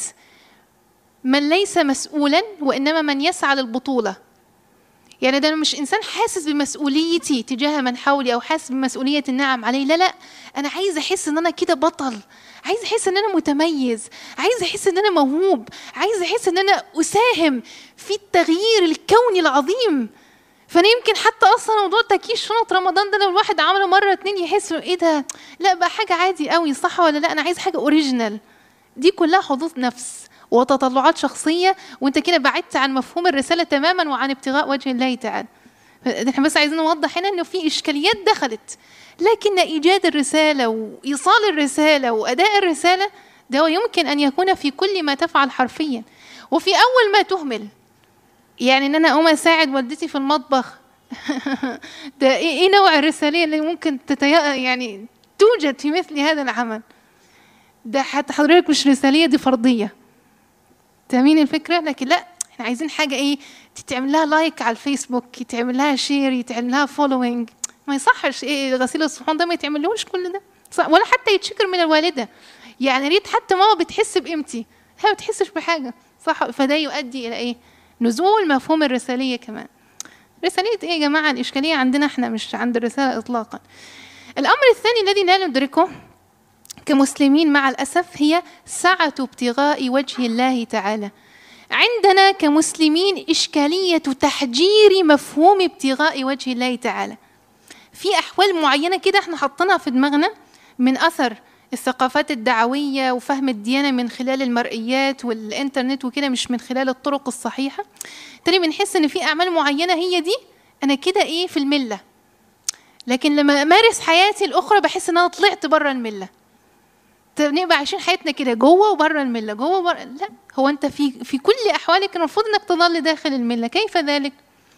من ليس مسؤولا وإنما من يسعى للبطولة يعني ده أنا مش إنسان حاسس بمسؤوليتي تجاه من حولي أو حاسس بمسؤولية النعم علي لا لا أنا عايز أحس إن أنا كده بطل عايز أحس إن أنا متميز عايز أحس إن أنا موهوب عايز أحس إن أنا أساهم في التغيير الكوني العظيم فانا يمكن حتى اصلا موضوع تكييس شنط رمضان ده لو الواحد عمله مره اتنين يحس ايه ده لا بقى حاجه عادي قوي صح ولا لا انا عايز حاجه اوريجينال دي كلها حظوظ نفس وتطلعات شخصيه وانت كده بعدت عن مفهوم الرساله تماما وعن ابتغاء وجه الله تعالى احنا بس عايزين نوضح هنا انه في اشكاليات دخلت لكن ايجاد الرساله وايصال الرساله واداء الرساله ده يمكن ان يكون في كل ما تفعل حرفيا وفي اول ما تهمل يعني ان انا اقوم اساعد والدتي في المطبخ ده ايه إيه نوع الرساليه اللي ممكن تتيا يعني توجد في مثل هذا العمل ده حتى حضرتك مش رساليه دي فرضيه تامين الفكره لكن لا احنا عايزين حاجه ايه تتعمل لها لايك على الفيسبوك يتعمل لها شير يتعمل لها فولوينج ما يصحش ايه غسيل الصحون ده ما يتعملوش كل ده صح ولا حتى يتشكر من الوالده يعني ريت حتى ماما بتحس بقيمتي هي ما بتحسش بحاجه صح فده يؤدي الى ايه نزول مفهوم الرسالية كمان رسالية ايه يا جماعة الإشكالية عندنا احنا مش عند الرسالة إطلاقا الأمر الثاني الذي لا ندركه كمسلمين مع الأسف هي سعة ابتغاء وجه الله تعالى عندنا كمسلمين إشكالية تحجير مفهوم ابتغاء وجه الله تعالى في أحوال معينة كده احنا حطيناها في دماغنا من أثر الثقافات الدعوية وفهم الديانة من خلال المرئيات والإنترنت وكده مش من خلال الطرق الصحيحة تاني بنحس إن في أعمال معينة هي دي أنا كده إيه في الملة لكن لما أمارس حياتي الأخرى بحس إن أنا طلعت بره الملة نبقى عايشين حياتنا كده جوه وبره المله جوه وبره لا هو انت في في كل احوالك المفروض انك تظل داخل المله كيف ذلك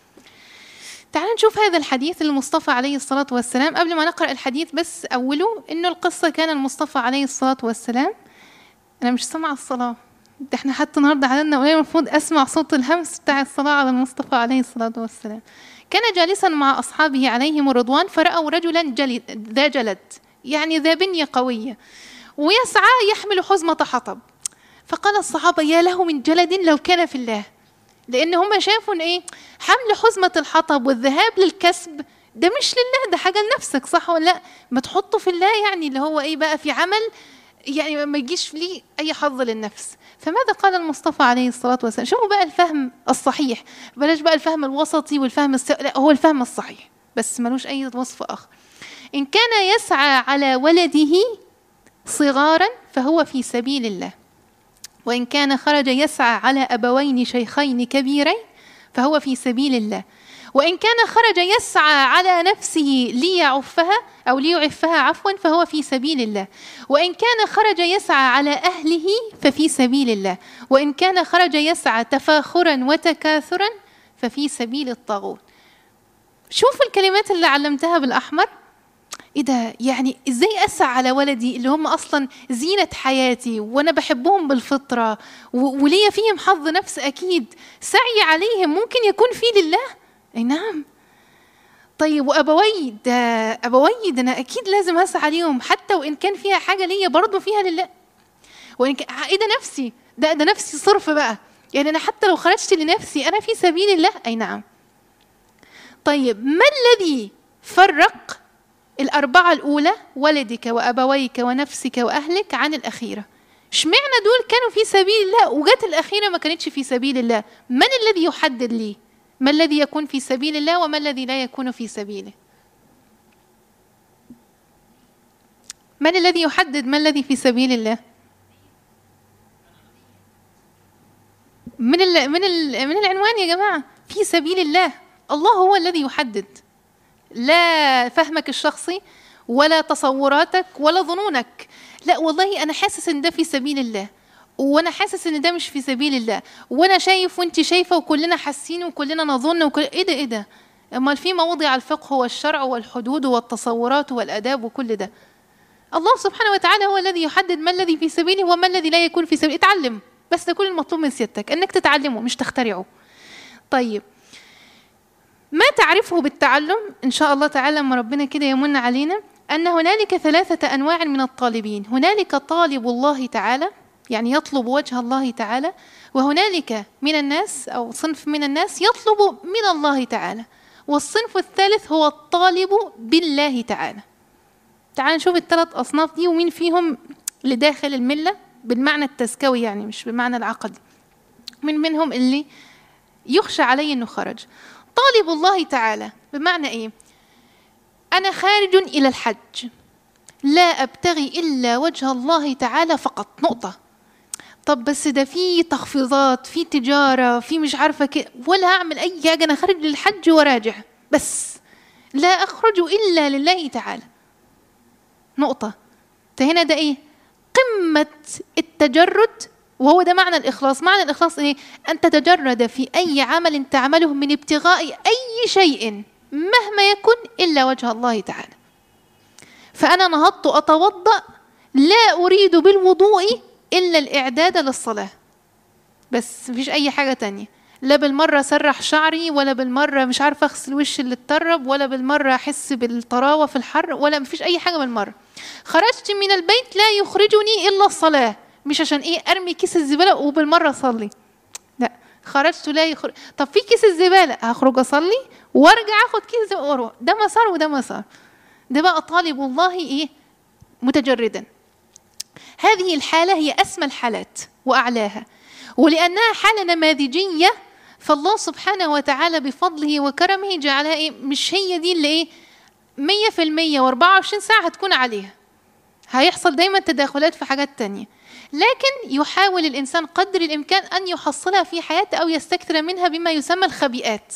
تعال نشوف هذا الحديث للمصطفى عليه الصلاة والسلام قبل ما نقرأ الحديث بس أوله إنه القصة كان المصطفى عليه الصلاة والسلام أنا مش سامعة الصلاة ده احنا حتى النهارده عددنا قليل المفروض أسمع صوت الهمس بتاع الصلاة على المصطفى عليه الصلاة والسلام كان جالسا مع أصحابه عليهم الرضوان فرأوا رجلا جلد ذا جلد يعني ذا بنية قوية ويسعى يحمل حزمة حطب فقال الصحابة يا له من جلد لو كان في الله لان هم شافوا ان ايه حمل حزمه الحطب والذهاب للكسب ده مش لله ده حاجه لنفسك صح ولا لا ما تحطه في الله يعني اللي هو ايه بقى في عمل يعني ما يجيش ليه اي حظ للنفس فماذا قال المصطفى عليه الصلاه والسلام شوفوا بقى الفهم الصحيح بلاش بقى الفهم الوسطي والفهم الس... لا هو الفهم الصحيح بس ملوش اي وصف اخر ان كان يسعى على ولده صغارا فهو في سبيل الله وإن كان خرج يسعى على أبوين شيخين كبيرين فهو في سبيل الله وإن كان خرج يسعى على نفسه ليعفها أو ليعفها عفوا فهو في سبيل الله وإن كان خرج يسعى على أهله ففي سبيل الله وإن كان خرج يسعى تفاخرا وتكاثرا ففي سبيل الطاغوت شوف الكلمات اللي علمتها بالأحمر ايه ده يعني ازاي اسعى على ولدي اللي هم اصلا زينه حياتي وانا بحبهم بالفطره وليا فيهم حظ نفس اكيد سعي عليهم ممكن يكون فيه لله اي نعم طيب وابوي ده ابوي ده انا اكيد لازم اسعى عليهم حتى وان كان فيها حاجه ليا برضه فيها لله وان كان ايه ده نفسي ده ده نفسي صرف بقى يعني انا حتى لو خرجت لنفسي انا في سبيل الله اي نعم طيب ما الذي فرق الأربعة الأولى ولدك وأبويك ونفسك وأهلك عن الأخيرة اشمعنى دول كانوا في سبيل الله وجت الأخيرة ما كانتش في سبيل الله من الذي يحدد لي ما الذي يكون في سبيل الله وما الذي لا يكون في سبيله من الذي يحدد ما الذي في سبيل الله من ال من ال من العنوان يا جماعه في سبيل الله الله هو الذي يحدد لا فهمك الشخصي ولا تصوراتك ولا ظنونك لا والله انا حاسس ان ده في سبيل الله وانا حاسس ان ده مش في سبيل الله وانا شايف وانت شايفه وكلنا حاسين وكلنا نظن وكل ايه ده ايه ده امال في مواضع الفقه والشرع والحدود والتصورات والاداب وكل ده الله سبحانه وتعالى هو الذي يحدد ما الذي في سبيله وما الذي لا يكون في سبيله اتعلم بس ده كل المطلوب من سيادتك انك تتعلمه مش تخترعه طيب ما تعرفه بالتعلم ان شاء الله تعالى لما ربنا كده يمن علينا ان هنالك ثلاثه انواع من الطالبين هنالك طالب الله تعالى يعني يطلب وجه الله تعالى وهنالك من الناس او صنف من الناس يطلب من الله تعالى والصنف الثالث هو الطالب بالله تعالى تعال نشوف الثلاث اصناف دي ومين فيهم اللي داخل المله بالمعنى التزكوي يعني مش بالمعنى العقدي من منهم اللي يخشى عليه انه خرج طالب الله تعالى بمعنى ايه انا خارج الى الحج لا ابتغي الا وجه الله تعالى فقط نقطه طب بس ده في تخفيضات في تجاره في مش عارفه كده ولا اعمل اي حاجه انا خارج للحج وراجع بس لا اخرج الا لله تعالى نقطه هنا ده ايه قمه التجرد وهو ده معنى الإخلاص معنى الإخلاص إيه؟ أن تتجرد في أي عمل تعمله من ابتغاء أي شيء مهما يكن إلا وجه الله تعالى فأنا نهضت أتوضأ لا أريد بالوضوء إلا الإعداد للصلاة بس مفيش أي حاجة تانية لا بالمرة سرح شعري ولا بالمرة مش عارفة أغسل وشي اللي اتطرب ولا بالمرة أحس بالطراوة في الحر ولا مفيش أي حاجة بالمرة خرجت من البيت لا يخرجني إلا الصلاة مش عشان إيه أرمي كيس الزبالة وبالمرة أصلي لا خرجت لا يخرج طب في كيس الزبالة هخرج أصلي وارجع اخد كيس الزبالة واروح ده مسار وده مسار ده بقى طالب الله ايه متجردا هذه الحالة هي أسمى الحالات وأعلاها ولأنها حالة نماذجية فالله سبحانه وتعالى بفضله وكرمه جعلها إيه مش هي دي اللي إيه مية في المية وأربعة وعشرين ساعة هتكون عليها هيحصل دايما تداخلات في حاجات تانية لكن يحاول الإنسان قدر الإمكان أن يحصلها في حياته أو يستكثر منها بما يسمى الخبيئات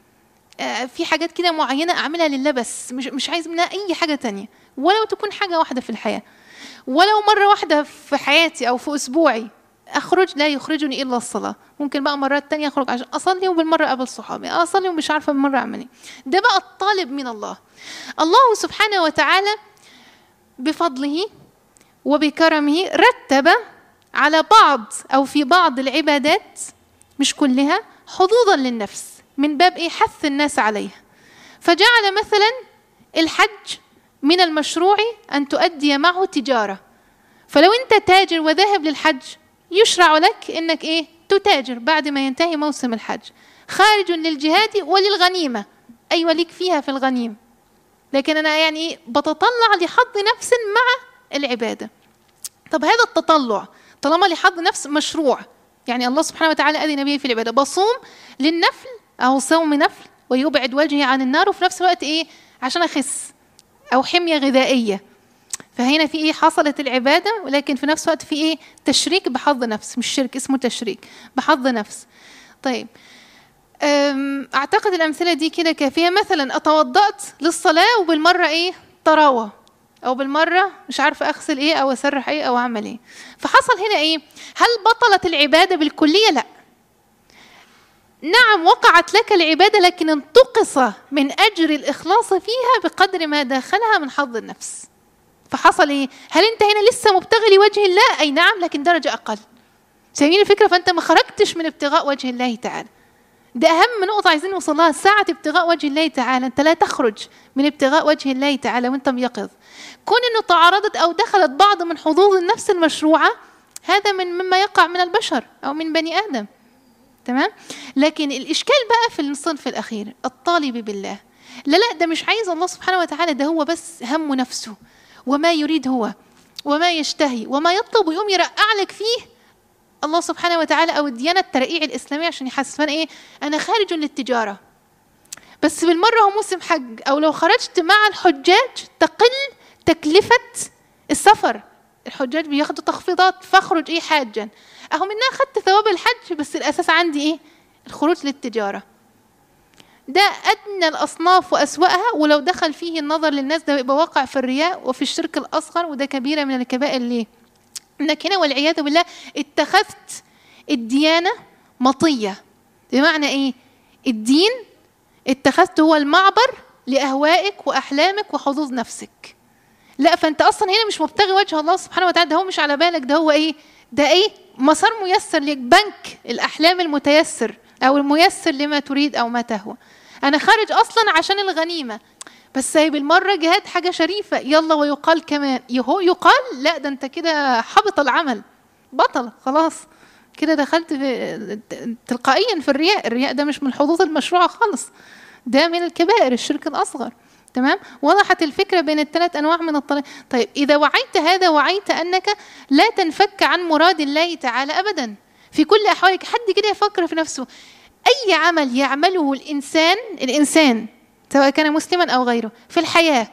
في حاجات كده معينة أعملها لله بس مش, مش عايز منها أي حاجة تانية ولو تكون حاجة واحدة في الحياة ولو مرة واحدة في حياتي أو في أسبوعي أخرج لا يخرجني إلا الصلاة ممكن بقى مرات تانية أخرج عشان أصلي وبالمرة أقابل صحابي أصلي ومش عارفة بالمرة أعمل إيه ده بقى الطالب من الله الله سبحانه وتعالى بفضله وبكرمه رتب على بعض أو في بعض العبادات مش كلها حظوظا للنفس من باب إيه حث الناس عليها فجعل مثلا الحج من المشروع أن تؤدي معه تجارة فلو أنت تاجر وذاهب للحج يشرع لك أنك إيه تتاجر بعد ما ينتهي موسم الحج خارج للجهاد وللغنيمة أيوة ليك فيها في الغنيمة لكن أنا يعني بتطلع لحظ نفس مع العبادة طب هذا التطلع طالما لحظ نفس مشروع يعني الله سبحانه وتعالى أذن به في العبادة بصوم للنفل أو صوم نفل ويبعد وجهي عن النار وفي نفس الوقت إيه عشان أخس أو حمية غذائية فهنا في إيه حصلت العبادة ولكن في نفس الوقت في إيه تشريك بحظ نفس مش شرك اسمه تشريك بحظ نفس طيب أعتقد الأمثلة دي كده كافية مثلا أتوضأت للصلاة وبالمرة إيه طراوة أو بالمرة مش عارفة أغسل إيه أو أسرح إيه أو أعمل إيه فحصل هنا إيه هل بطلت العبادة بالكلية؟ لأ نعم وقعت لك العبادة لكن انتقص من أجر الإخلاص فيها بقدر ما داخلها من حظ النفس فحصل إيه؟ هل أنت هنا لسه مبتغي لوجه الله؟ أي نعم لكن درجة أقل سامعين الفكرة فأنت ما خرجتش من ابتغاء وجه الله تعالى ده أهم نقطة عايزين نوصل لها ساعة ابتغاء وجه الله تعالى أنت لا تخرج من ابتغاء وجه الله تعالى وأنت ميقظ كون أنه تعارضت أو دخلت بعض من حظوظ النفس المشروعة هذا من مما يقع من البشر أو من بني آدم تمام لكن الإشكال بقى في الصنف الأخير الطالب بالله لا لا ده مش عايز الله سبحانه وتعالى ده هو بس هم نفسه وما يريد هو وما يشتهي وما يطلب ويقوم يرقع لك فيه الله سبحانه وتعالى او الديانه الترقيع الاسلاميه عشان يحسس فانا ايه انا خارج للتجاره بس بالمره هو موسم حج او لو خرجت مع الحجاج تقل تكلفه السفر الحجاج بياخدوا تخفيضات فاخرج ايه حاجا اهو منها اخدت ثواب الحج بس الاساس عندي ايه الخروج للتجاره ده ادنى الاصناف واسواها ولو دخل فيه النظر للناس ده يبقى واقع في الرياء وفي الشرك الاصغر وده كبيره من الكبائر ليه انك هنا والعياذ بالله اتخذت الديانه مطيه بمعنى ايه الدين اتخذته هو المعبر لاهوائك واحلامك وحظوظ نفسك لا فانت اصلا هنا مش مبتغي وجه الله سبحانه وتعالى ده هو مش على بالك ده هو ايه ده ايه مسار ميسر ليك بنك الاحلام المتيسر او الميسر لما تريد او ما تهوى انا خارج اصلا عشان الغنيمه بس هي بالمره جهاد حاجه شريفه يلا ويقال كمان يهو يقال لا ده انت كده حبط العمل بطل خلاص كده دخلت في تلقائيا في الرياء الرياء ده مش من الحظوظ المشروعه خالص ده من الكبائر الشرك الاصغر تمام وضحت الفكرة بين الثلاث أنواع من الطلاق طيب إذا وعيت هذا وعيت أنك لا تنفك عن مراد الله تعالى أبدا في كل أحوالك حد كده يفكر في نفسه أي عمل يعمله الإنسان الإنسان سواء كان مسلما أو غيره في الحياة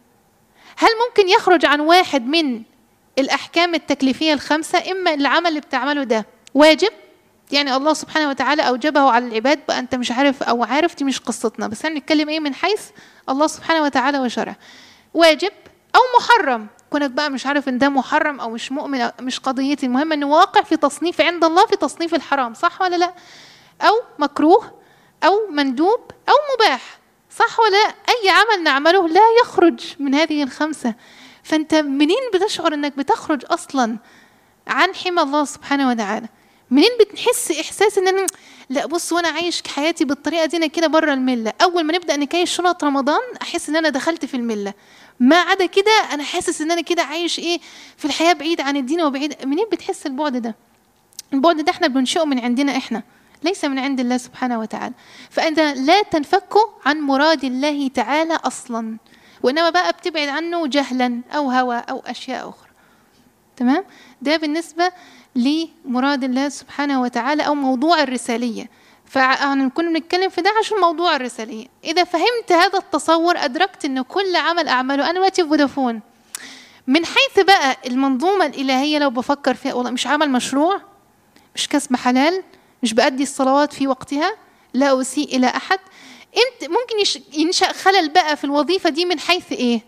هل ممكن يخرج عن واحد من الأحكام التكليفية الخمسة إما العمل اللي بتعمله ده واجب يعني الله سبحانه وتعالى أوجبه على العباد بقى أنت مش عارف أو عارف دي مش قصتنا بس هنتكلم إيه من حيث الله سبحانه وتعالى وشرع واجب أو محرم كونك بقى مش عارف ان ده محرم او مش مؤمن أو مش قضيتي المهم انه واقع في تصنيف عند الله في تصنيف الحرام صح ولا لا او مكروه او مندوب او مباح صح ولا لا اي عمل نعمله لا يخرج من هذه الخمسه فانت منين بتشعر انك بتخرج اصلا عن حمى الله سبحانه وتعالى منين بتحس احساس ان انا لا بص وانا عايش حياتي بالطريقه دي انا كده بره المله اول ما نبدا نكيش شنط رمضان احس ان انا دخلت في المله ما عدا كده انا حاسس ان انا كده عايش ايه في الحياه بعيد عن الدين وبعيد منين بتحس البعد ده البعد ده احنا بننشئه من عندنا احنا ليس من عند الله سبحانه وتعالى فانت لا تنفك عن مراد الله تعالى اصلا وانما بقى بتبعد عنه جهلا او هوى او اشياء اخرى تمام ده بالنسبه لمراد الله سبحانه وتعالى او موضوع الرساليه فكنا بنتكلم في ده عشان موضوع الرساليه اذا فهمت هذا التصور ادركت ان كل عمل اعمله انا دلوقتي في فودافون من حيث بقى المنظومه الالهيه لو بفكر فيها والله مش عمل مشروع مش كسب حلال مش بأدي الصلوات في وقتها لا أسيء إلى أحد انت ممكن ينشأ خلل بقى في الوظيفة دي من حيث إيه؟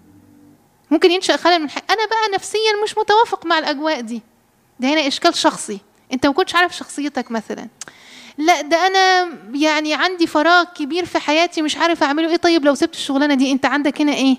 ممكن ينشأ خلل من حيث أنا بقى نفسيا مش متوافق مع الأجواء دي ده هنا إشكال شخصي أنت ما كنتش عارف شخصيتك مثلا لا ده أنا يعني عندي فراغ كبير في حياتي مش عارف أعمله إيه طيب لو سبت الشغلانة دي أنت عندك هنا إيه؟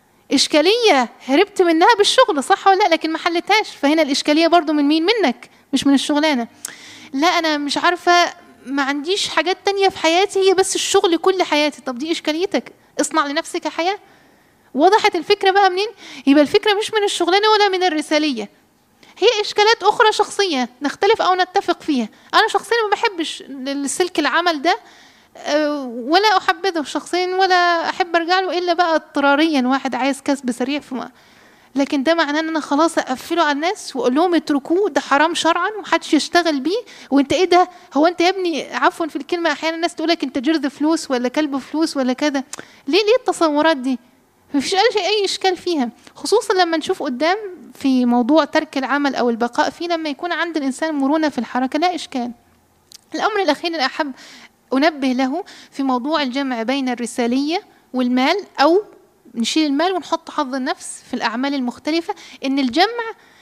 إشكالية هربت منها بالشغل صح ولا لا لكن ما حلتهاش فهنا الإشكالية برضو من مين منك مش من الشغلانة لا انا مش عارفه ما عنديش حاجات تانية في حياتي هي بس الشغل كل حياتي طب دي اشكاليتك اصنع لنفسك حياه وضحت الفكره بقى منين يبقى الفكره مش من الشغلانه ولا من الرساليه هي اشكالات اخرى شخصيه نختلف او نتفق فيها انا شخصيا ما بحبش السلك العمل ده أه، ولا احبذه شخصيا ولا احب ارجع له الا بقى اضطراريا واحد عايز كسب سريع في لكن ده معناه ان انا خلاص اقفله على الناس واقول لهم اتركوه ده حرام شرعا ومحدش يشتغل بيه وانت ايه ده هو انت يا ابني عفوا في الكلمه احيانا الناس تقول لك انت جرذ فلوس ولا كلب فلوس ولا كذا ليه ليه التصورات دي مفيش اي شيء اي اشكال فيها خصوصا لما نشوف قدام في موضوع ترك العمل او البقاء فيه لما يكون عند الانسان مرونه في الحركه لا اشكال الامر الاخير اللي احب انبه له في موضوع الجمع بين الرساليه والمال او نشيل المال ونحط حظ النفس في الأعمال المختلفة إن الجمع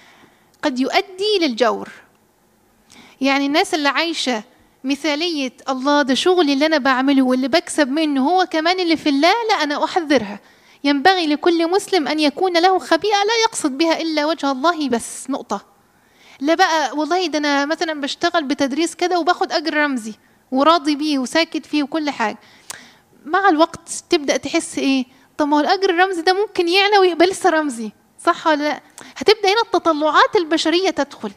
قد يؤدي للجور يعني الناس اللي عايشة مثالية الله ده شغلي اللي أنا بعمله واللي بكسب منه هو كمان اللي في الله لا أنا أحذرها ينبغي لكل مسلم أن يكون له خبيئة لا يقصد بها إلا وجه الله بس نقطة لا بقى والله ده أنا مثلا بشتغل بتدريس كده وباخد أجر رمزي وراضي بيه وساكت فيه وكل حاجة مع الوقت تبدأ تحس إيه طب ما هو الاجر الرمزي ده ممكن يعلى ويبقى لسه رمزي صح ولا لا هتبدا هنا التطلعات البشريه تدخل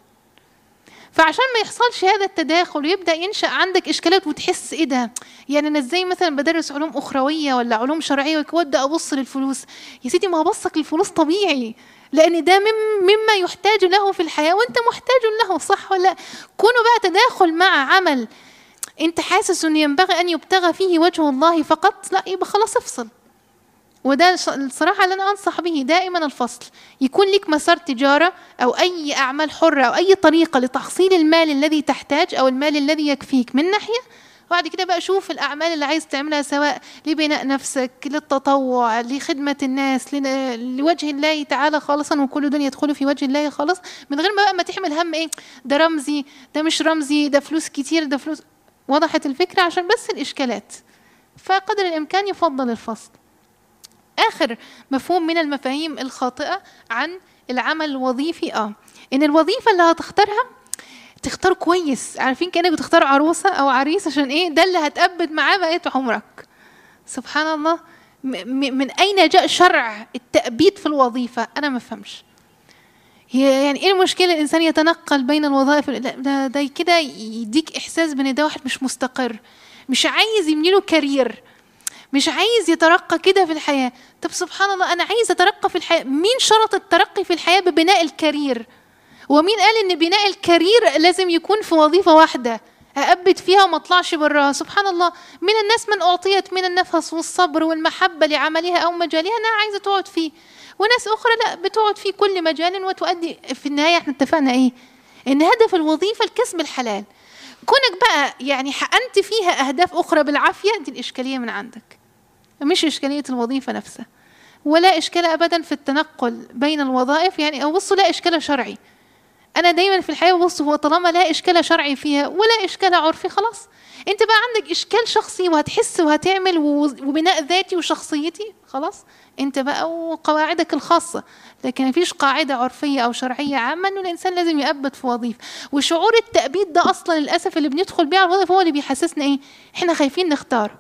فعشان ما يحصلش هذا التداخل ويبدا ينشا عندك اشكالات وتحس ايه ده يعني انا ازاي مثلا بدرس علوم اخرويه ولا علوم شرعيه وابدا ابص للفلوس يا سيدي ما هبصك للفلوس طبيعي لان ده مما يحتاج له في الحياه وانت محتاج له صح ولا كونه بقى تداخل مع عمل انت حاسس انه ينبغي ان يبتغى فيه وجه الله فقط لا يبقى خلاص افصل وده الصراحه اللي انا انصح به دائما الفصل يكون لك مسار تجاره او اي اعمال حره او اي طريقه لتحصيل المال الذي تحتاج او المال الذي يكفيك من ناحيه وبعد كده بقى شوف الأعمال اللي عايز تعملها سواء لبناء نفسك للتطوع لخدمة الناس لوجه الله تعالى خالصا وكل دول يدخلوا في وجه الله خالص من غير ما بقى ما تحمل هم ايه ده رمزي ده مش رمزي ده فلوس كتير ده فلوس وضحت الفكرة عشان بس الإشكالات فقدر الإمكان يفضل الفصل آخر مفهوم من المفاهيم الخاطئة عن العمل الوظيفي اه ان الوظيفة اللي هتختارها تختار كويس عارفين كانك بتختار عروسه او عريس عشان ايه ده اللي هتأبد معاه بقيه عمرك سبحان الله من اين جاء شرع التأبيد في الوظيفه انا ما فهمش هي يعني ايه المشكله الانسان يتنقل بين الوظائف ده, ده كده يديك احساس بان ده واحد مش مستقر مش عايز يبني له كارير مش عايز يترقى كده في الحياه طب سبحان الله انا عايز اترقى في الحياه مين شرط الترقي في الحياه ببناء الكارير ومين قال ان بناء الكارير لازم يكون في وظيفه واحده أأبد فيها وما اطلعش براها سبحان الله من الناس من أعطيت من النفس والصبر والمحبة لعملها أو مجالها أنها عايزة تقعد فيه وناس أخرى لا بتقعد في كل مجال وتؤدي في النهاية احنا اتفقنا إيه إن هدف الوظيفة الكسب الحلال كونك بقى يعني حقنت فيها أهداف أخرى بالعافية دي الإشكالية من عندك مش إشكالية الوظيفة نفسها ولا إشكال أبدا في التنقل بين الوظائف يعني أو بصوا لا إشكال شرعي انا دايما في الحياه ببص هو طالما لا اشكال شرعي فيها ولا اشكال عرفي خلاص انت بقى عندك اشكال شخصي وهتحس وهتعمل وبناء ذاتي وشخصيتي خلاص انت بقى وقواعدك الخاصه لكن مفيش قاعده عرفيه او شرعيه عامه انه الانسان لازم يأبد في وظيفه وشعور التأبيد ده اصلا للاسف اللي بندخل بيه على الوظيفه هو اللي بيحسسنا ايه احنا خايفين نختار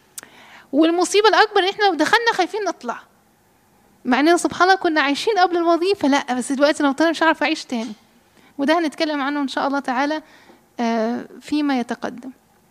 والمصيبه الاكبر ان احنا لو دخلنا خايفين نطلع مع اننا سبحان الله كنا عايشين قبل الوظيفه لا بس دلوقتي لو طلعنا مش عارف اعيش تاني وده هنتكلم عنه إن شاء الله تعالى آه، فيما يتقدم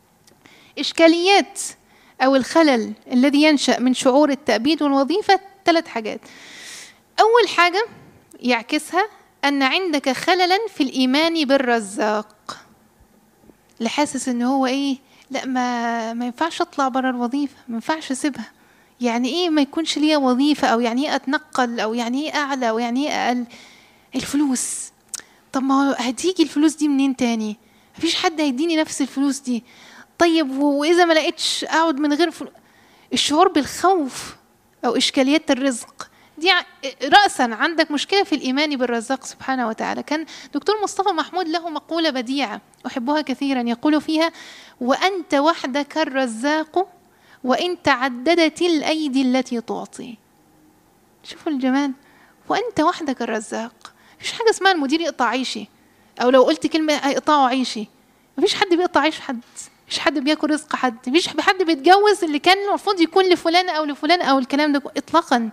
إشكاليات أو الخلل الذي ينشأ من شعور التأبيد والوظيفة ثلاث حاجات أول حاجة يعكسها أن عندك خللا في الإيمان بالرزاق اللي حاسس إن هو إيه لا ما ما ينفعش أطلع برا الوظيفة ما ينفعش أسيبها يعني إيه ما يكونش ليا وظيفة أو يعني إيه أتنقل أو يعني إيه أعلى أو يعني إيه أقل الفلوس طب ما هتيجي الفلوس دي منين تاني مفيش حد هيديني نفس الفلوس دي طيب واذا ما لقيتش اقعد من غير فلوس الشعور بالخوف او اشكاليات الرزق دي رأسا عندك مشكلة في الإيمان بالرزاق سبحانه وتعالى كان دكتور مصطفى محمود له مقولة بديعة أحبها كثيرا يقول فيها وأنت وحدك الرزاق وإن تعددت الأيدي التي تعطي شوفوا الجمال وأنت وحدك الرزاق مفيش حاجه اسمها المدير يقطع عيشي او لو قلت كلمه هيقطعوا عيشي مفيش حد بيقطع عيش حد مفيش حد بياكل رزق حد مفيش حد بيتجوز اللي كان المفروض يكون لفلان او لفلان او الكلام ده اطلاقا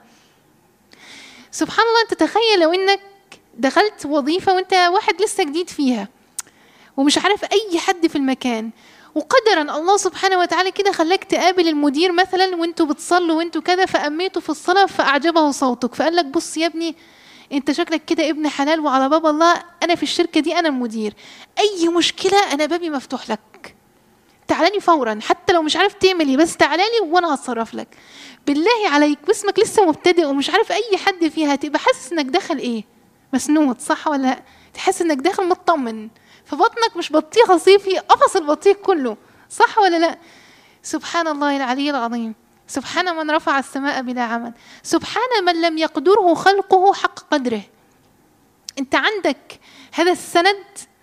سبحان الله انت تخيل لو انك دخلت وظيفه وانت واحد لسه جديد فيها ومش عارف اي حد في المكان وقدرا الله سبحانه وتعالى كده خلاك تقابل المدير مثلا وانتوا بتصلوا وانتوا كذا فاميتوا في الصلاه فاعجبه صوتك فقال لك بص يا ابني انت شكلك كده ابن حلال وعلى باب الله انا في الشركه دي انا المدير اي مشكله انا بابي مفتوح لك تعالى لي فورا حتى لو مش عارف تعمل ايه بس تعالى لي وانا هتصرف لك بالله عليك واسمك لسه مبتدئ ومش عارف اي حد فيها تبقى حاسس انك داخل ايه مسنود صح ولا تحس انك داخل مطمن فبطنك مش بطيخه صيفي قفص البطيخ كله صح ولا لا سبحان الله العلي العظيم سبحان من رفع السماء بلا عمل سبحان من لم يقدره خلقه حق قدره انت عندك هذا السند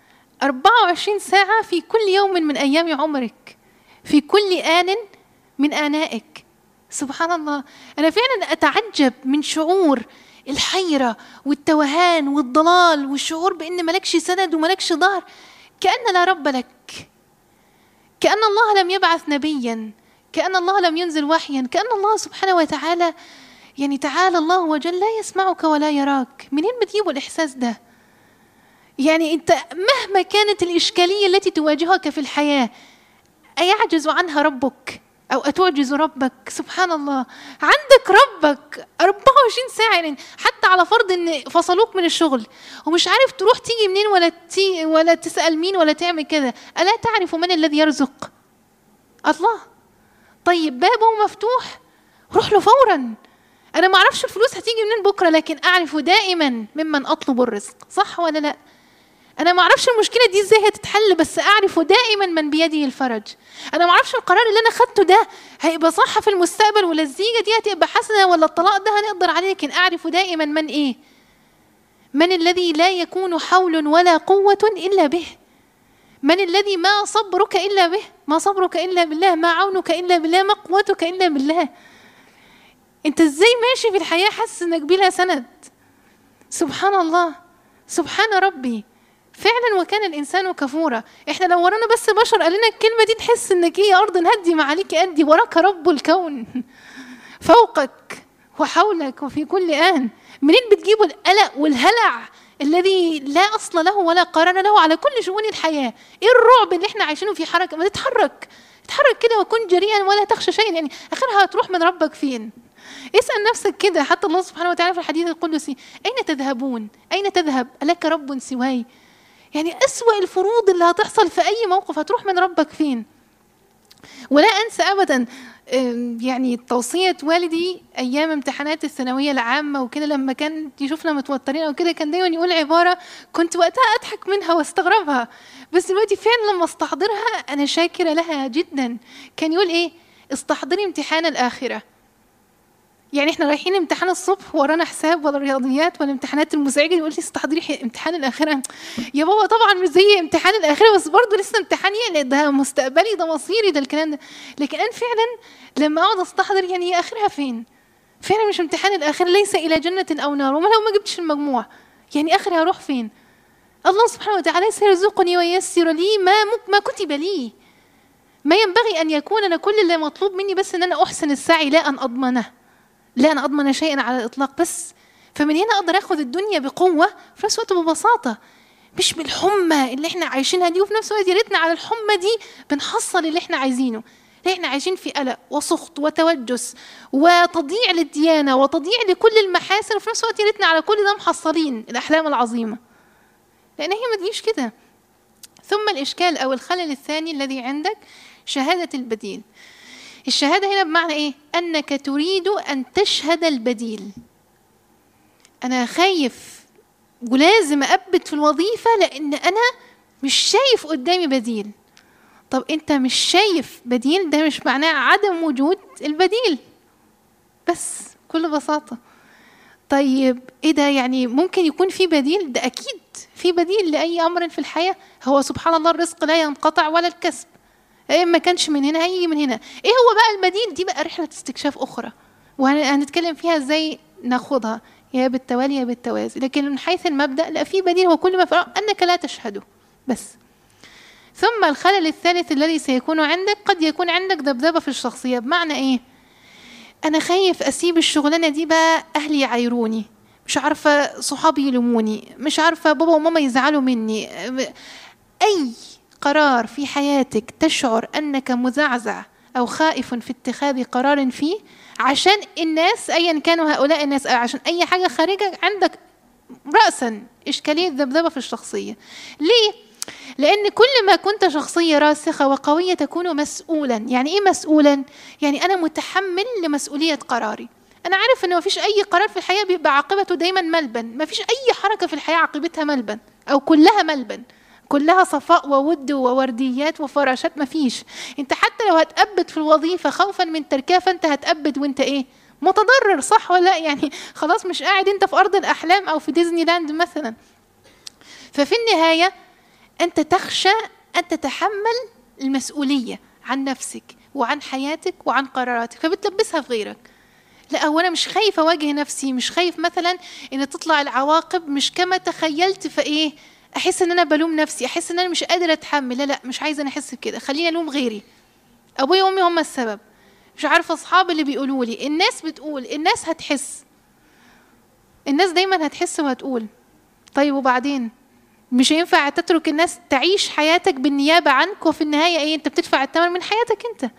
24 ساعة في كل يوم من أيام عمرك في كل آن من آنائك سبحان الله أنا فعلا أتعجب من شعور الحيرة والتوهان والضلال والشعور بأن ملكش سند وملكش ظهر كأن لا رب لك كأن الله لم يبعث نبيا كأن الله لم ينزل وحيا كأن الله سبحانه وتعالى يعني تعالى الله وجل لا يسمعك ولا يراك منين بتجيبوا الإحساس ده يعني أنت مهما كانت الإشكالية التي تواجهك في الحياة أيعجز عنها ربك أو أتعجز ربك سبحان الله عندك ربك 24 ساعة يعني حتى على فرض إن فصلوك من الشغل ومش عارف تروح تيجي منين ولا تي ولا تسأل مين ولا تعمل كذا ألا تعرف من الذي يرزق الله طيب بابه مفتوح روح له فورا أنا ما أعرفش الفلوس هتيجي منين بكرة لكن أعرف دائما ممن أطلب الرزق صح ولا لأ انا ما اعرفش المشكله دي ازاي هتتحل بس اعرف دائما من بيده الفرج انا ما اعرفش القرار اللي انا خدته ده هيبقى صح في المستقبل ولا الزيجه دي هتبقى حسنه ولا الطلاق ده هنقدر عليه لكن اعرف دائما من ايه من الذي لا يكون حول ولا قوه الا به من الذي ما صبرك الا به ما صبرك الا بالله ما عونك الا بالله ما قوتك الا بالله انت ازاي ماشي في الحياه حاسس انك بلا سند سبحان الله سبحان ربي فعلا وكان الانسان كفورا احنا لو ورانا بس بشر قال لنا الكلمه دي نحس انك ايه ارض هدي ما عليك ادي وراك رب الكون فوقك وحولك وفي كل ان منين بتجيبوا القلق والهلع الذي لا اصل له ولا قرار له على كل شؤون الحياه ايه الرعب اللي احنا عايشينه في حركه ما تتحرك اتحرك كده وكن جريئا ولا تخشى شيئا يعني اخرها هتروح من ربك فين اسال نفسك كده حتى الله سبحانه وتعالى في الحديث القدسي اين تذهبون اين تذهب الك رب سواي يعني أسوأ الفروض اللي هتحصل في أي موقف هتروح من ربك فين ولا أنسى أبدا يعني توصية والدي أيام امتحانات الثانوية العامة وكده لما كان يشوفنا متوترين أو كده كان دايما يقول عبارة كنت وقتها أضحك منها واستغربها بس دلوقتي فعلا لما استحضرها أنا شاكرة لها جدا كان يقول إيه استحضري امتحان الآخرة يعني احنا رايحين امتحان الصبح ورانا حساب ولا رياضيات ولا امتحانات المزعجه يقول لي استحضري امتحان الاخره يا بابا طبعا مش زي امتحان الاخره بس برضه لسه امتحان يعني ده مستقبلي ده مصيري ده الكلام ده لكن انا فعلا لما اقعد استحضر يعني هي اخرها فين؟ فعلا مش امتحان الاخره ليس الى جنه او نار وما لو ما جبتش المجموع يعني اخرها اروح فين؟ الله سبحانه وتعالى سيرزقني وييسر لي ما ما كتب لي ما ينبغي ان يكون انا كل اللي مطلوب مني بس ان انا احسن السعي لا ان اضمنه لا أنا أضمن شيئا على الإطلاق بس فمن هنا أقدر أخذ الدنيا بقوة في نفس الوقت ببساطة مش بالحمى اللي احنا عايشينها دي وفي نفس الوقت يا ريتنا على الحمى دي بنحصل اللي احنا عايزينه ليه احنا عايشين في قلق وسخط وتوجس وتضييع للديانه وتضييع لكل المحاسن وفي نفس الوقت يا ريتنا على كل ده محصلين الاحلام العظيمه لان هي ما تجيش كده ثم الاشكال او الخلل الثاني الذي عندك شهاده البديل الشهادة هنا بمعنى إيه؟ أنك تريد أن تشهد البديل أنا خايف ولازم أثبت في الوظيفة لأن أنا مش شايف قدامي بديل طب أنت مش شايف بديل ده مش معناه عدم وجود البديل بس بكل بساطة طيب ايه ده يعني ممكن يكون في بديل ده اكيد في بديل لاي امر في الحياه هو سبحان الله الرزق لا ينقطع ولا الكسب إيه ما كانش من هنا هيجي من هنا ايه هو بقى البديل دي بقى رحله استكشاف اخرى وهنتكلم فيها ازاي ناخدها يا بالتوالي يا بالتوازي لكن من حيث المبدا لا في بديل هو كل ما فرق انك لا تشهده بس ثم الخلل الثالث الذي سيكون عندك قد يكون عندك ذبذبه في الشخصيه بمعنى ايه انا خايف اسيب الشغلانه دي بقى اهلي يعايروني مش عارفه صحابي يلوموني مش عارفه بابا وماما يزعلوا مني اي قرار في حياتك تشعر انك مزعزع او خائف في اتخاذ قرار فيه عشان الناس ايا كانوا هؤلاء الناس أو عشان اي حاجه خارجه عندك راسا اشكاليه ذبذبه في الشخصيه ليه لأن كل ما كنت شخصية راسخة وقوية تكون مسؤولا يعني إيه مسؤولا؟ يعني أنا متحمل لمسؤولية قراري أنا عارف إن مفيش أي قرار في الحياة بيبقى عاقبته دايما ملبن مفيش أي حركة في الحياة عاقبتها ملبن أو كلها ملبن كلها صفاء وود وورديات وفراشات مفيش انت حتى لو هتأبد في الوظيفة خوفا من تركها فانت هتأبد وانت ايه متضرر صح ولا لا يعني خلاص مش قاعد انت في ارض الاحلام او في ديزني لاند مثلا ففي النهاية انت تخشى ان تتحمل المسؤولية عن نفسك وعن حياتك وعن قراراتك فبتلبسها في غيرك لا هو انا مش خايف اواجه نفسي مش خايف مثلا ان تطلع العواقب مش كما تخيلت فايه احس ان انا بلوم نفسي احس ان انا مش قادره اتحمل لا لا مش عايزه انا احس بكده خليني الوم غيري ابويا وامي هم السبب مش عارفه اصحابي اللي بيقولوا لي الناس بتقول الناس هتحس الناس دايما هتحس وهتقول طيب وبعدين مش هينفع تترك الناس تعيش حياتك بالنيابه عنك وفي النهايه ايه انت بتدفع الثمن من حياتك انت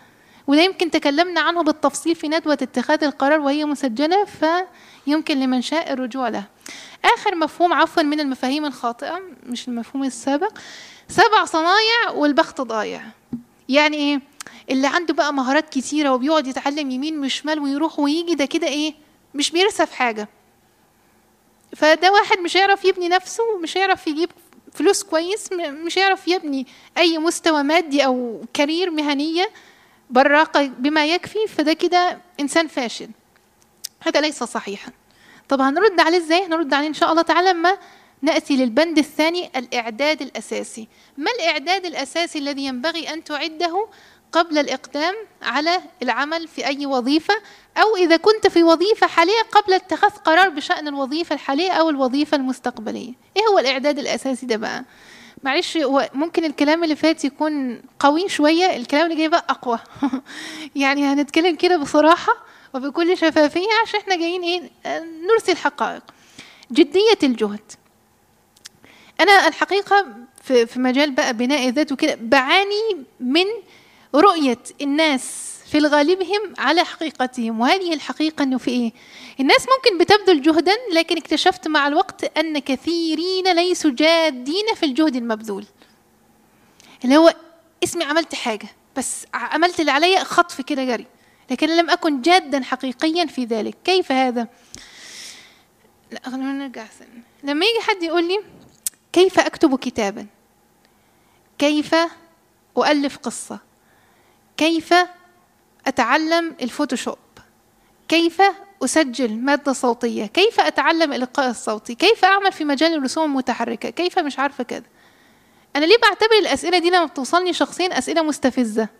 وده يمكن تكلمنا عنه بالتفصيل في ندوة اتخاذ القرار وهي مسجلة فيمكن لمن شاء الرجوع لها آخر مفهوم عفوا من المفاهيم الخاطئة مش المفهوم السابق سبع صنايع والبخت ضايع يعني ايه اللي عنده بقى مهارات كتيرة وبيقعد يتعلم يمين وشمال ويروح ويجي ده كده ايه مش بيرسى في حاجة فده واحد مش هيعرف يبني نفسه مش هيعرف يجيب فلوس كويس مش هيعرف يبني اي مستوى مادي او كارير مهنيه براقه بما يكفي فده كده انسان فاشل هذا ليس صحيحا طب هنرد عليه ازاي هنرد عليه ان شاء الله تعالى لما ناتي للبند الثاني الاعداد الاساسي ما الاعداد الاساسي الذي ينبغي ان تعده قبل الإقدام على العمل في أي وظيفة أو إذا كنت في وظيفة حالية قبل اتخاذ قرار بشأن الوظيفة الحالية أو الوظيفة المستقبلية إيه هو الإعداد الأساسي ده بقى معلش هو ممكن الكلام اللي فات يكون قوي شوية الكلام اللي جاي بقى أقوى يعني هنتكلم كده بصراحة وبكل شفافية عشان احنا جايين ايه نرسي الحقائق جدية الجهد أنا الحقيقة في مجال بقى بناء الذات وكده بعاني من رؤية الناس في الغالبهم على حقيقتهم وهذه الحقيقة أنه في إيه؟ الناس ممكن بتبذل جهدا لكن اكتشفت مع الوقت أن كثيرين ليسوا جادين في الجهد المبذول اللي هو اسمي عملت حاجة بس عملت اللي عليا خطف كده جري لكن لم أكن جادا حقيقيا في ذلك كيف هذا؟ لا خلينا نرجع سنة. لما يجي حد يقول لي كيف أكتب كتابا كيف أؤلف قصة كيف أتعلم الفوتوشوب كيف أسجل مادة صوتية كيف أتعلم الإلقاء الصوتي كيف أعمل في مجال الرسوم المتحركة كيف مش عارفة كذا أنا ليه بعتبر الأسئلة دي لما بتوصلني شخصيا أسئلة مستفزة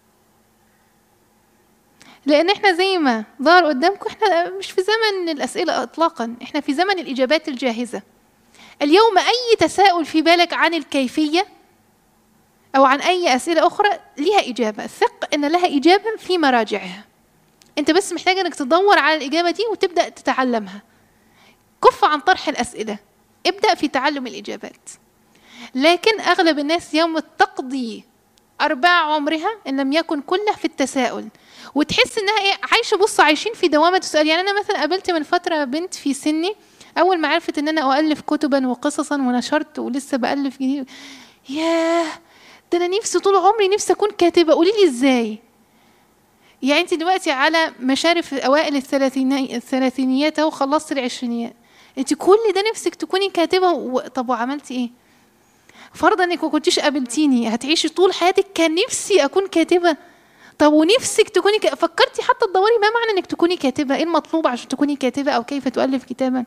لأن إحنا زي ما ظهر قدامكم إحنا مش في زمن الأسئلة إطلاقا إحنا في زمن الإجابات الجاهزة اليوم أي تساؤل في بالك عن الكيفية أو عن أي أسئلة أخرى لها إجابة ثق أن لها إجابة في مراجعها أنت بس محتاج أنك تدور على الإجابة دي وتبدأ تتعلمها كف عن طرح الأسئلة ابدأ في تعلم الإجابات لكن أغلب الناس يوم تقضي أرباع عمرها إن لم يكن كله في التساؤل وتحس إنها إيه عايشة بص عايشين في دوامة تسأل يعني أنا مثلا قابلت من فترة بنت في سني أول ما عرفت إن أنا أؤلف كتبا وقصصا ونشرت ولسه بألف جديد ياه ده انا نفسي طول عمري نفسي اكون كاتبه قولي لي ازاي يعني انت دلوقتي على مشارف اوائل الثلاثينيات اهو خلصت العشرينيات انت كل ده نفسك تكوني كاتبه و... طب وعملتي ايه فرضا انك ما كنتيش قابلتيني هتعيشي طول حياتك كان نفسي اكون كاتبه طب ونفسك تكوني ك... فكرتي حتى تدوري ما معنى انك تكوني كاتبه ايه المطلوب عشان تكوني كاتبه او كيف تؤلف كتابا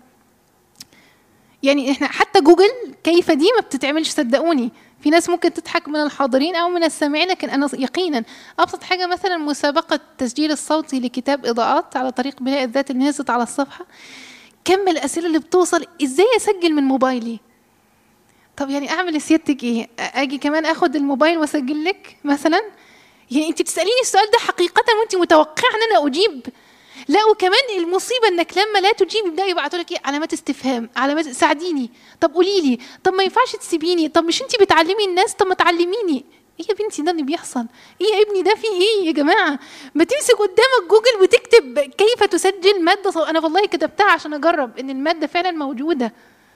يعني احنا حتى جوجل كيف دي ما بتتعملش صدقوني في ناس ممكن تضحك من الحاضرين او من السامعين لكن انا يقينا ابسط حاجه مثلا مسابقه التسجيل الصوتي لكتاب اضاءات على طريق بناء الذات اللي نزلت على الصفحه كم الاسئله اللي بتوصل ازاي اسجل من موبايلي طب يعني اعمل سيادتك ايه اجي كمان اخد الموبايل واسجل لك مثلا يعني انت بتساليني السؤال ده حقيقه وانت متوقعه ان انا اجيب لا وكمان المصيبه انك لما لا تجيب يبداوا يبعتوا لك ايه علامات استفهام علامات ساعديني طب قولي لي طب ما ينفعش تسيبيني طب مش انت بتعلمي الناس طب ما تعلميني ايه يا بنتي ده اللي بيحصل ايه يا ابني ده في ايه يا جماعه ما تمسك قدامك جوجل وتكتب كيف تسجل ماده صو... انا والله كتبتها عشان اجرب ان الماده فعلا موجوده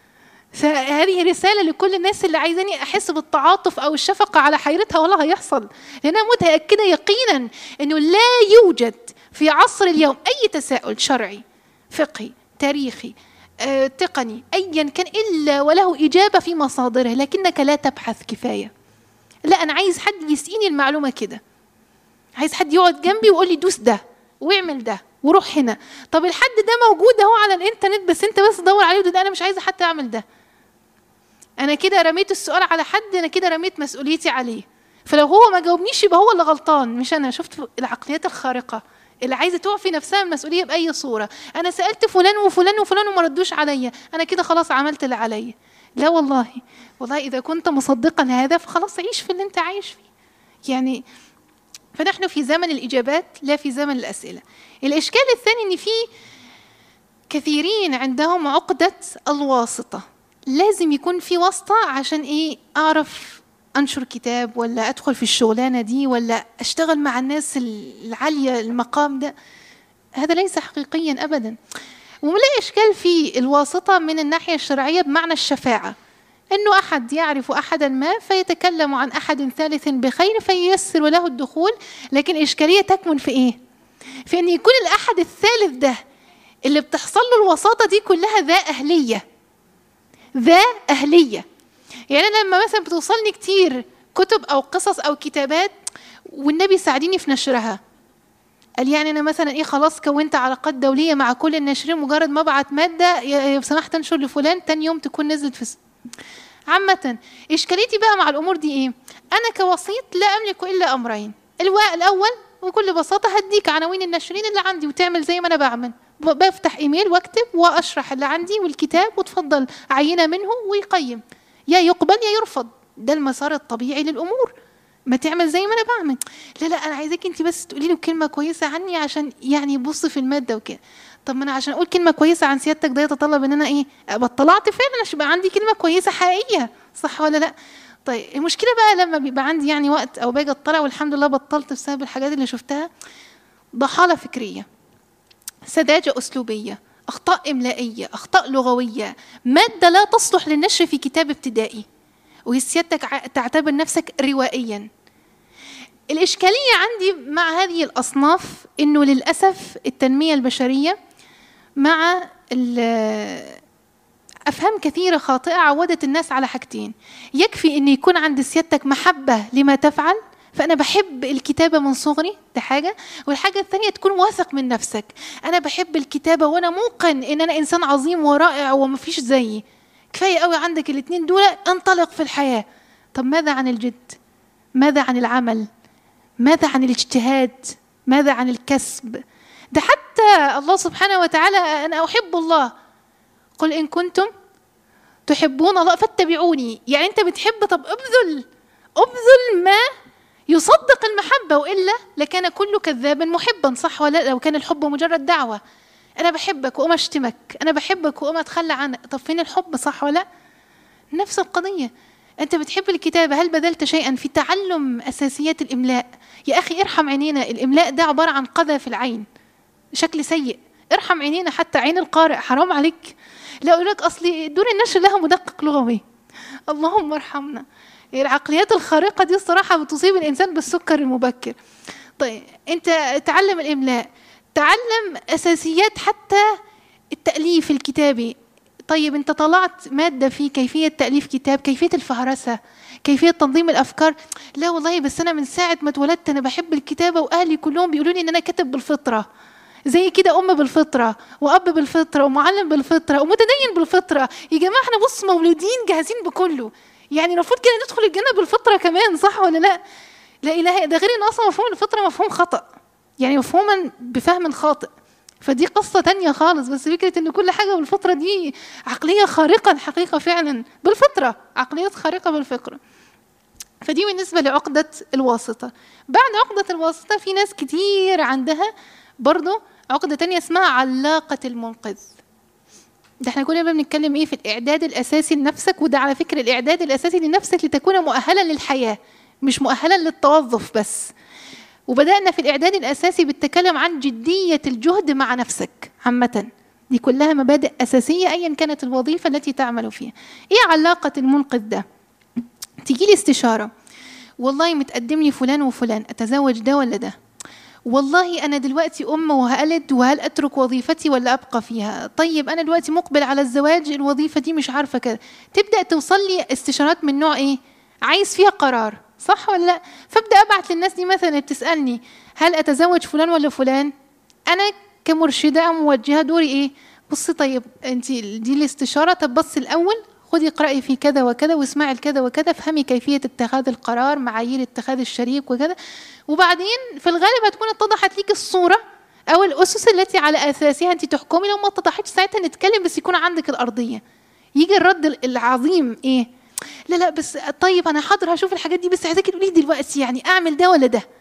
فهذه رسالة لكل الناس اللي عايزاني أحس بالتعاطف أو الشفقة على حيرتها والله هيحصل لأنها متأكدة يقينا أنه لا يوجد في عصر اليوم أي تساؤل شرعي فقهي تاريخي آه، تقني أيا كان إلا وله إجابة في مصادره لكنك لا تبحث كفاية لا أنا عايز حد يسقيني المعلومة كده عايز حد يقعد جنبي ويقول لي دوس ده واعمل ده وروح هنا طب الحد ده موجود اهو على الانترنت بس انت بس دور عليه ده انا مش عايزه حتى اعمل ده انا كده رميت السؤال على حد انا كده رميت مسؤوليتي عليه فلو هو ما جاوبنيش يبقى هو اللي غلطان مش انا شفت العقليات الخارقه اللي عايزه تعفي نفسها من المسؤوليه باي صوره انا سالت فلان وفلان وفلان وما ردوش عليا انا كده خلاص عملت اللي عليا لا والله والله اذا كنت مصدقا هذا فخلاص عيش في اللي انت عايش فيه يعني فنحن في زمن الاجابات لا في زمن الاسئله الاشكال الثاني ان في كثيرين عندهم عقده الواسطه لازم يكون في واسطه عشان ايه اعرف انشر كتاب ولا ادخل في الشغلانه دي ولا اشتغل مع الناس العاليه المقام ده هذا ليس حقيقيا ابدا ولا اشكال في الواسطه من الناحيه الشرعيه بمعنى الشفاعه انه احد يعرف احدا ما فيتكلم عن احد ثالث بخير فييسر له الدخول لكن الاشكاليه تكمن في ايه في ان يكون الاحد الثالث ده اللي بتحصل له الوساطه دي كلها ذا اهليه ذا اهليه يعني انا لما مثلا بتوصلني كتير كتب او قصص او كتابات والنبي ساعديني في نشرها قال يعني انا مثلا ايه خلاص كونت علاقات دوليه مع كل الناشرين مجرد ما ابعت ماده لو سمحت انشر لفلان تاني يوم تكون نزلت في عامة إشكاليتي بقى مع الأمور دي إيه؟ أنا كوسيط لا أملك إلا أمرين الأول بكل بساطة هديك عناوين الناشرين اللي عندي وتعمل زي ما أنا بعمل بفتح إيميل وأكتب وأشرح اللي عندي والكتاب وتفضل عينة منه ويقيم يا يقبل يا يرفض ده المسار الطبيعي للأمور ما تعمل زي ما انا بعمل لا لا انا عايزاك انت بس تقولي له كلمه كويسه عني عشان يعني يبص في الماده وكده طب ما انا عشان اقول كلمه كويسه عن سيادتك ده يتطلب ان انا ايه ابقى طلعت فعلا عشان يبقى عندي كلمه كويسه حقيقيه صح ولا لا طيب المشكله بقى لما بيبقى عندي يعني وقت او باجي اطلع والحمد لله بطلت بسبب الحاجات اللي شفتها ضحاله فكريه سذاجه اسلوبيه اخطاء املائيه اخطاء لغويه ماده لا تصلح للنشر في كتاب ابتدائي وسيادتك تعتبر نفسك روائيا الإشكالية عندي مع هذه الأصناف إنه للأسف التنمية البشرية مع أفهام كثيرة خاطئة عودت الناس على حاجتين يكفي أن يكون عند سيادتك محبة لما تفعل فأنا بحب الكتابة من صغري ده حاجة والحاجة الثانية تكون واثق من نفسك أنا بحب الكتابة وأنا موقن إن أنا إنسان عظيم ورائع ومفيش زيي كفاية قوي عندك الاتنين دول انطلق في الحياة طب ماذا عن الجد ماذا عن العمل ماذا عن الاجتهاد ماذا عن الكسب ده حتى الله سبحانه وتعالى أنا أحب الله قل إن كنتم تحبون الله فاتبعوني يعني أنت بتحب طب ابذل ابذل ما يصدق المحبة وإلا لكان كل كذاب محبا صح ولا لو كان الحب مجرد دعوة أنا بحبك وأقوم أشتمك أنا بحبك وأقوم أتخلى عنك طب فين الحب صح ولا نفس القضية أنت بتحب الكتابة هل بذلت شيئا في تعلم أساسيات الإملاء يا أخي ارحم عينينا الإملاء ده عبارة عن قذى في العين شكل سيء ارحم عينينا حتى عين القارئ حرام عليك لا أقول لك أصلي دور النشر لها مدقق لغوي اللهم ارحمنا العقليات الخارقة دي الصراحة بتصيب الإنسان بالسكر المبكر طيب أنت تعلم الإملاء تعلم أساسيات حتى التأليف الكتابي طيب انت طلعت ماده في كيفيه تاليف كتاب كيفيه الفهرسه كيفيه تنظيم الافكار لا والله بس انا من ساعه ما اتولدت انا بحب الكتابه واهلي كلهم بيقولوا لي ان انا كاتب بالفطره زي كده ام بالفطره واب بالفطره ومعلم بالفطره ومتدين بالفطره يا جماعه احنا بص مولودين جاهزين بكله يعني المفروض كده ندخل الجنه بالفطره كمان صح ولا لا لا اله ده غير ان اصلا مفهوم الفطره مفهوم خطا يعني مفهوما بفهم خاطئ فدي قصة تانية خالص بس فكرة ان كل حاجة بالفطرة دي عقلية خارقة الحقيقة فعلا بالفطرة عقليات خارقة بالفطرة فدي بالنسبة لعقدة الواسطة بعد عقدة الواسطة في ناس كتير عندها برضو عقدة تانية اسمها علاقة المنقذ ده احنا كلنا بنتكلم ايه في الاعداد الاساسي لنفسك وده على فكرة الاعداد الاساسي لنفسك لتكون مؤهلا للحياة مش مؤهلا للتوظف بس وبدأنا في الإعداد الأساسي بالتكلم عن جدية الجهد مع نفسك عامة دي كلها مبادئ أساسية أيا كانت الوظيفة التي تعمل فيها إيه علاقة المنقذ ده تيجي لي استشارة والله متقدم لي فلان وفلان أتزوج ده ولا ده والله أنا دلوقتي أم وهألد وهل أترك وظيفتي ولا أبقى فيها طيب أنا دلوقتي مقبل على الزواج الوظيفة دي مش عارفة كده تبدأ توصل لي استشارات من نوع إيه عايز فيها قرار صح ولا لا فابدا ابعت للناس دي مثلا بتسالني هل اتزوج فلان ولا فلان انا كمرشده او موجهه دوري ايه بصي طيب انت دي الاستشاره طب بصي الاول خدي اقرأي في كذا وكذا واسمعي الكذا وكذا افهمي كيفية اتخاذ القرار معايير اتخاذ الشريك وكذا وبعدين في الغالب هتكون اتضحت ليك الصورة أو الأسس التي على أساسها أنت تحكمي لو ما اتضحتش ساعتها نتكلم بس يكون عندك الأرضية يجي الرد العظيم إيه لا لا بس طيب انا حاضر هشوف الحاجات دي بس عايزاكي تقولي دلوقتي يعني اعمل ده ولا ده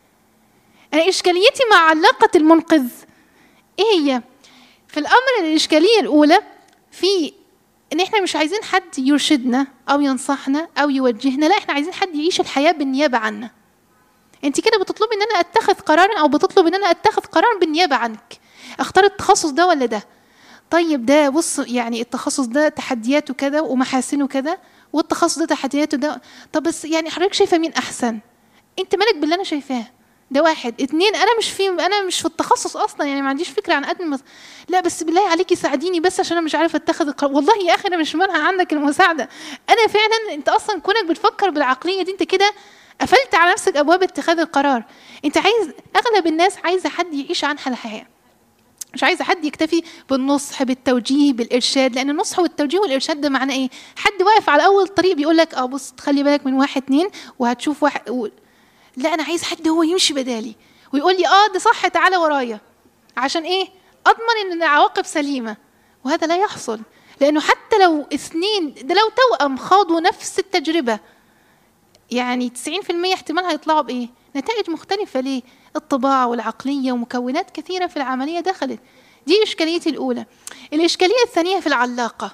انا اشكاليتي مع علاقه المنقذ ايه هي في الامر الاشكاليه الاولى في ان احنا مش عايزين حد يرشدنا او ينصحنا او يوجهنا لا احنا عايزين حد يعيش الحياه بالنيابه عنا انت كده بتطلبي ان انا اتخذ قرار او بتطلب ان انا اتخذ قرار بالنيابه عنك اختار التخصص ده ولا ده طيب ده بص يعني التخصص ده تحدياته كده ومحاسنه كده والتخصص ده تحدياته ده طب بس يعني حضرتك شايفه مين احسن انت مالك باللي انا شايفاه ده واحد اتنين انا مش في انا مش في التخصص اصلا يعني ما عنديش فكره عن قد ما لا بس بالله عليكي ساعديني بس عشان انا مش عارفه اتخذ القرار والله يا اخي انا مش مانعه عنك المساعده انا فعلا انت اصلا كونك بتفكر بالعقليه دي انت كده قفلت على نفسك ابواب اتخاذ القرار انت عايز اغلب الناس عايزه حد يعيش عنها الحياه مش عايزه حد يكتفي بالنصح بالتوجيه بالارشاد لان النصح والتوجيه والارشاد ده معناه ايه حد واقف على اول الطريق بيقول لك اه بص تخلي بالك من واحد اتنين وهتشوف واحد و... لا انا عايز حد هو يمشي بدالي ويقول لي اه ده صح تعالى ورايا عشان ايه اضمن ان العواقب سليمه وهذا لا يحصل لانه حتى لو اثنين ده لو توأم خاضوا نفس التجربه يعني 90% احتمال هيطلعوا بايه نتائج مختلفه ليه الطباع والعقليه ومكونات كثيره في العمليه دخلت دي اشكاليتي الاولى الاشكاليه الثانيه في العلاقه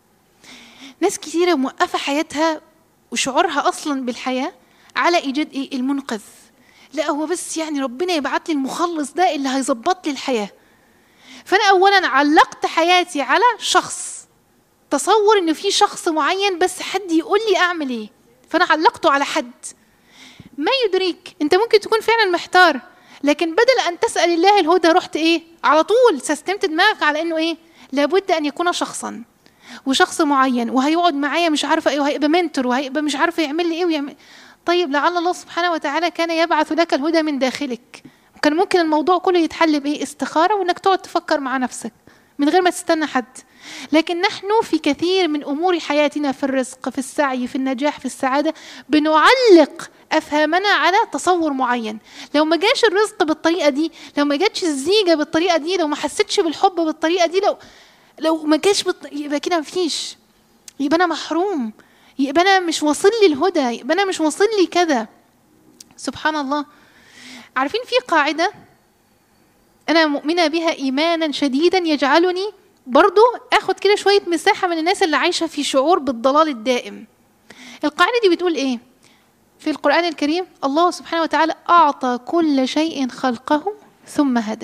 ناس كثيره موقفه حياتها وشعورها اصلا بالحياه على ايجاد ايه المنقذ لا هو بس يعني ربنا يبعت لي المخلص ده اللي هيظبط لي الحياه فانا اولا علقت حياتي على شخص تصور ان في شخص معين بس حد يقول لي اعمل ايه فانا علقته على حد ما يدريك انت ممكن تكون فعلا محتار لكن بدل ان تسال الله الهدى رحت ايه على طول سستمت دماغك على انه ايه لابد ان يكون شخصا وشخص معين وهيقعد معايا مش عارفه ايه وهيبقى منتور وهيبقى مش عارفه يعمل لي ايه ويعمل طيب لعل الله سبحانه وتعالى كان يبعث لك الهدى من داخلك وكان ممكن الموضوع كله يتحل بايه استخاره وانك تقعد تفكر مع نفسك من غير ما تستنى حد لكن نحن في كثير من امور حياتنا في الرزق في السعي في النجاح في السعاده بنعلق افهامنا على تصور معين لو ما جاش الرزق بالطريقه دي لو ما جاتش الزيجه بالطريقه دي لو ما حسيتش بالحب بالطريقه دي لو لو ما جاش بط... يبقى كده مفيش يبقى انا محروم يبقى انا مش واصل لي الهدى يبقى انا مش واصل لي كذا سبحان الله عارفين في قاعده انا مؤمنه بها ايمانا شديدا يجعلني برضو اخد كده شويه مساحه من الناس اللي عايشه في شعور بالضلال الدائم القاعده دي بتقول ايه في القران الكريم الله سبحانه وتعالى اعطى كل شيء خلقه ثم هدى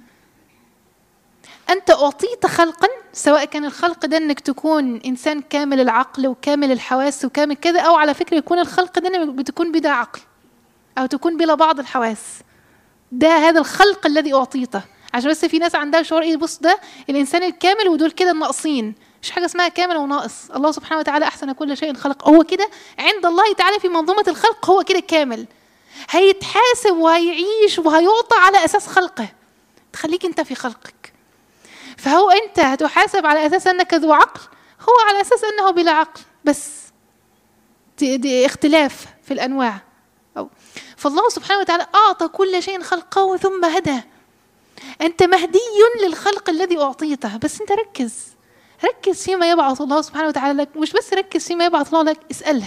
انت اعطيت خلقا سواء كان الخلق ده انك تكون انسان كامل العقل وكامل الحواس وكامل كذا او على فكره يكون الخلق ده انك بتكون بلا عقل او تكون بلا بعض الحواس ده هذا الخلق الذي اعطيته عشان بس في ناس عندها شعور ايه بص ده الانسان الكامل ودول كده الناقصين مش حاجه اسمها كامل وناقص الله سبحانه وتعالى احسن كل شيء خلق هو كده عند الله تعالى في منظومه الخلق هو كده كامل هيتحاسب وهيعيش وهيعطى على اساس خلقه تخليك انت في خلقك فهو انت هتحاسب على اساس انك ذو عقل هو على اساس انه بلا عقل بس دي, دي اختلاف في الانواع أو فالله سبحانه وتعالى اعطى كل شيء خلقه ثم هدى انت مهدي للخلق الذي اعطيته بس انت ركز ركز فيما يبعث الله سبحانه وتعالى لك مش بس ركز فيما يبعث الله لك اساله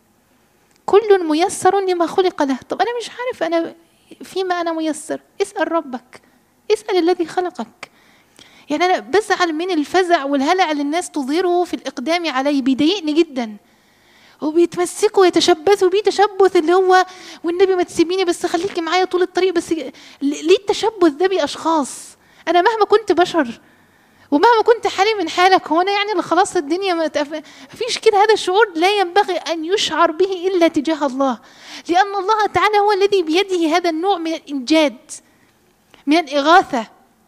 كل ميسر لما خلق له طب انا مش عارف انا فيما انا ميسر اسال ربك اسال الذي خلقك يعني انا بزعل من الفزع والهلع اللي الناس تظهره في الاقدام علي بيضايقني جدا وبيتمسكوا ويتشبثوا بيه تشبث اللي هو والنبي ما تسيبيني بس خليكي معايا طول الطريق بس ليه التشبث ده باشخاص انا مهما كنت بشر ومهما كنت حالي من حالك هو انا يعني اللي خلاص الدنيا ما فيش كده هذا الشعور لا ينبغي ان يشعر به الا تجاه الله لان الله تعالى هو الذي بيده هذا النوع من الانجاد من الاغاثه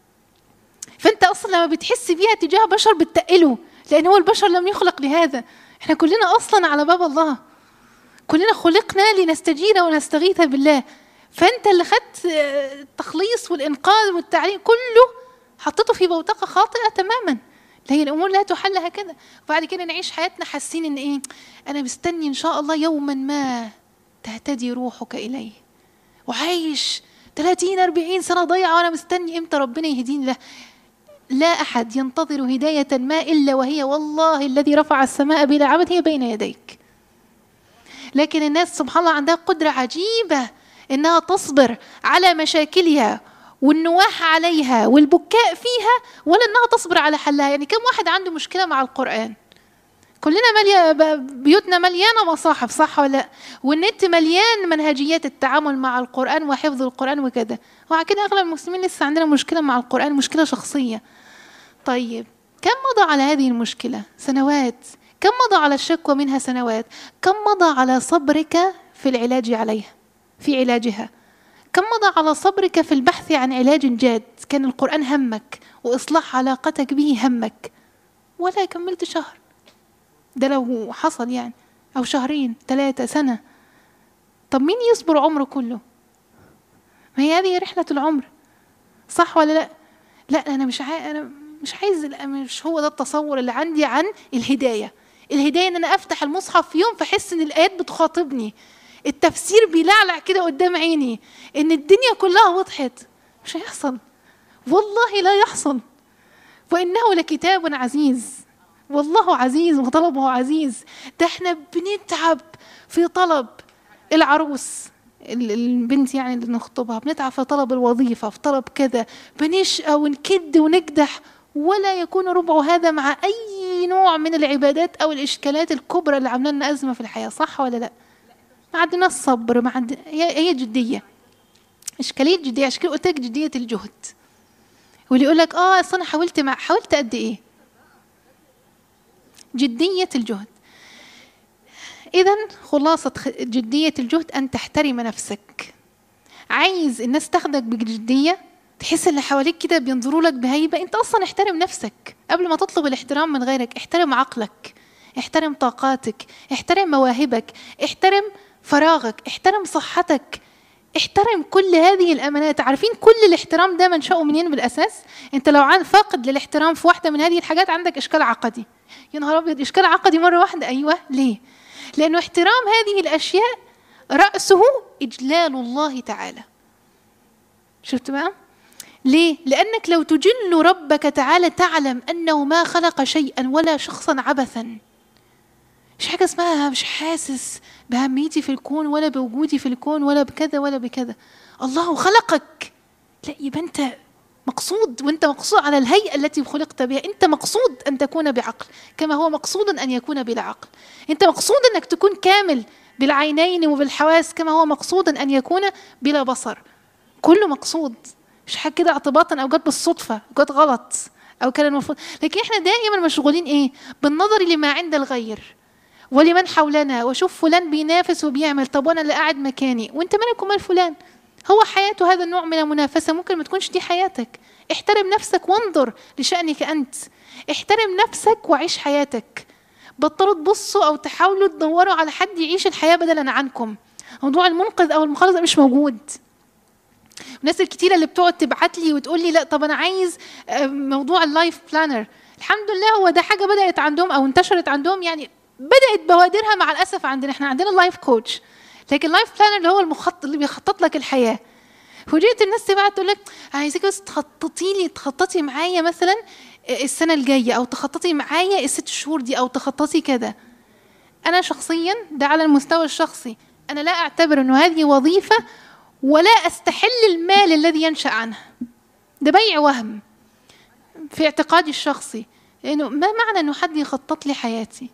فانت اصلا لما بتحس بيها تجاه بشر بتقله لان هو البشر لم يخلق لهذا احنا كلنا اصلا على باب الله كلنا خلقنا لنستجير ونستغيث بالله فانت اللي خدت التخليص والانقاذ والتعليم كله حطيته في بوتقه خاطئه تماما هي الامور لا تحل هكذا وبعد كده نعيش حياتنا حاسين ان ايه انا مستني ان شاء الله يوما ما تهتدي روحك اليه وعايش 30 40 سنه ضايعه وانا مستني امتى ربنا يهديني له لا احد ينتظر هدايه ما الا وهي والله الذي رفع السماء بلا عمد هي بين يديك لكن الناس سبحان الله عندها قدره عجيبه انها تصبر على مشاكلها والنواح عليها والبكاء فيها ولا انها تصبر على حلها يعني كم واحد عنده مشكله مع القران كلنا مالية بيوتنا مليانة مصاحف صح ولا لا والنت مليان منهجيات التعامل مع القرآن وحفظ القرآن وكده وعلى كده أغلب المسلمين لسه عندنا مشكلة مع القرآن مشكلة شخصية طيب كم مضى على هذه المشكلة سنوات كم مضى على الشكوى منها سنوات كم مضى على صبرك في العلاج عليها في علاجها كم مضى على صبرك في البحث عن علاج جاد كان القرآن همك وإصلاح علاقتك به همك ولا كملت شهر ده لو حصل يعني أو شهرين ثلاثة سنة طب مين يصبر عمره كله ما هي هذه رحلة العمر صح ولا لا لا أنا مش عاي... أنا مش عايز مش هو ده التصور اللي عندي عن الهداية الهداية إن أنا أفتح المصحف في يوم فأحس إن الآيات بتخاطبني التفسير بيلعلع كده قدام عيني إن الدنيا كلها وضحت مش هيحصل والله لا يحصل وإنه لكتاب عزيز والله عزيز وطلبه عزيز ده احنا بنتعب في طلب العروس البنت يعني اللي نخطبها بنتعب في طلب الوظيفة في طلب كذا بنشقى ونكد ونكدح ولا يكون ربع هذا مع أي نوع من العبادات أو الإشكالات الكبرى اللي عاملة لنا أزمة في الحياة صح ولا لا؟ ما عندنا الصبر ما عندنا هي جدية إشكالية جدية عشان كده قلت لك جدية الجهد واللي يقول لك اه اصل انا حاولت مع حاولت قد ايه جدية الجهد إذا خلاصة جدية الجهد أن تحترم نفسك عايز الناس تاخدك بجدية تحس اللي حواليك كده بينظروا لك بهيبة أنت أصلا احترم نفسك قبل ما تطلب الاحترام من غيرك احترم عقلك احترم طاقاتك احترم مواهبك احترم فراغك احترم صحتك احترم كل هذه الامانات عارفين كل الاحترام ده منشأه منين بالاساس انت لو فاقد للاحترام في واحده من هذه الحاجات عندك اشكال عقدي يا نهار ابيض اشكال عقدي مره واحده ايوه ليه لانه احترام هذه الاشياء راسه اجلال الله تعالى شفت بقى ليه لانك لو تجل ربك تعالى تعلم انه ما خلق شيئا ولا شخصا عبثا مش حاجه اسمها مش حاسس باهميتي في الكون ولا بوجودي في الكون ولا بكذا ولا بكذا الله خلقك لا يبقى انت مقصود وانت مقصود على الهيئه التي خلقت بها انت مقصود ان تكون بعقل كما هو مقصود ان يكون بلا عقل انت مقصود انك تكون كامل بالعينين وبالحواس كما هو مقصود ان يكون بلا بصر كله مقصود مش حاجه كده اعتباطا او جت بالصدفه جت غلط او كان المفروض لكن احنا دائما مشغولين ايه بالنظر لما عند الغير ولمن حولنا وشوف فلان بينافس وبيعمل طب وانا اللي قاعد مكاني وانت مالك ومال فلان هو حياته هذا النوع من المنافسة ممكن ما تكونش دي حياتك احترم نفسك وانظر لشأنك أنت احترم نفسك وعيش حياتك بطلوا تبصوا أو تحاولوا تدوروا على حد يعيش الحياة بدلا عنكم موضوع المنقذ أو المخلص مش موجود الناس الكتيرة اللي بتقعد تبعت لي وتقول لي لا طب أنا عايز آه، موضوع اللايف بلانر الحمد لله هو ده حاجة بدأت عندهم أو انتشرت عندهم يعني بدأت بوادرها مع الأسف عندنا احنا عندنا اللايف كوتش لكن اللايف بلانر اللي هو المخطط اللي بيخطط لك الحياه فوجئت الناس تبعت تقول لك عايزك بس تخططي لي تخططي معايا مثلا السنه الجايه او تخططي معايا الست شهور دي او تخططي كذا انا شخصيا ده على المستوى الشخصي انا لا اعتبر انه هذه وظيفه ولا استحل المال الذي ينشا عنها ده بيع وهم في اعتقادي الشخصي لانه ما معنى انه حد يخطط لي حياتي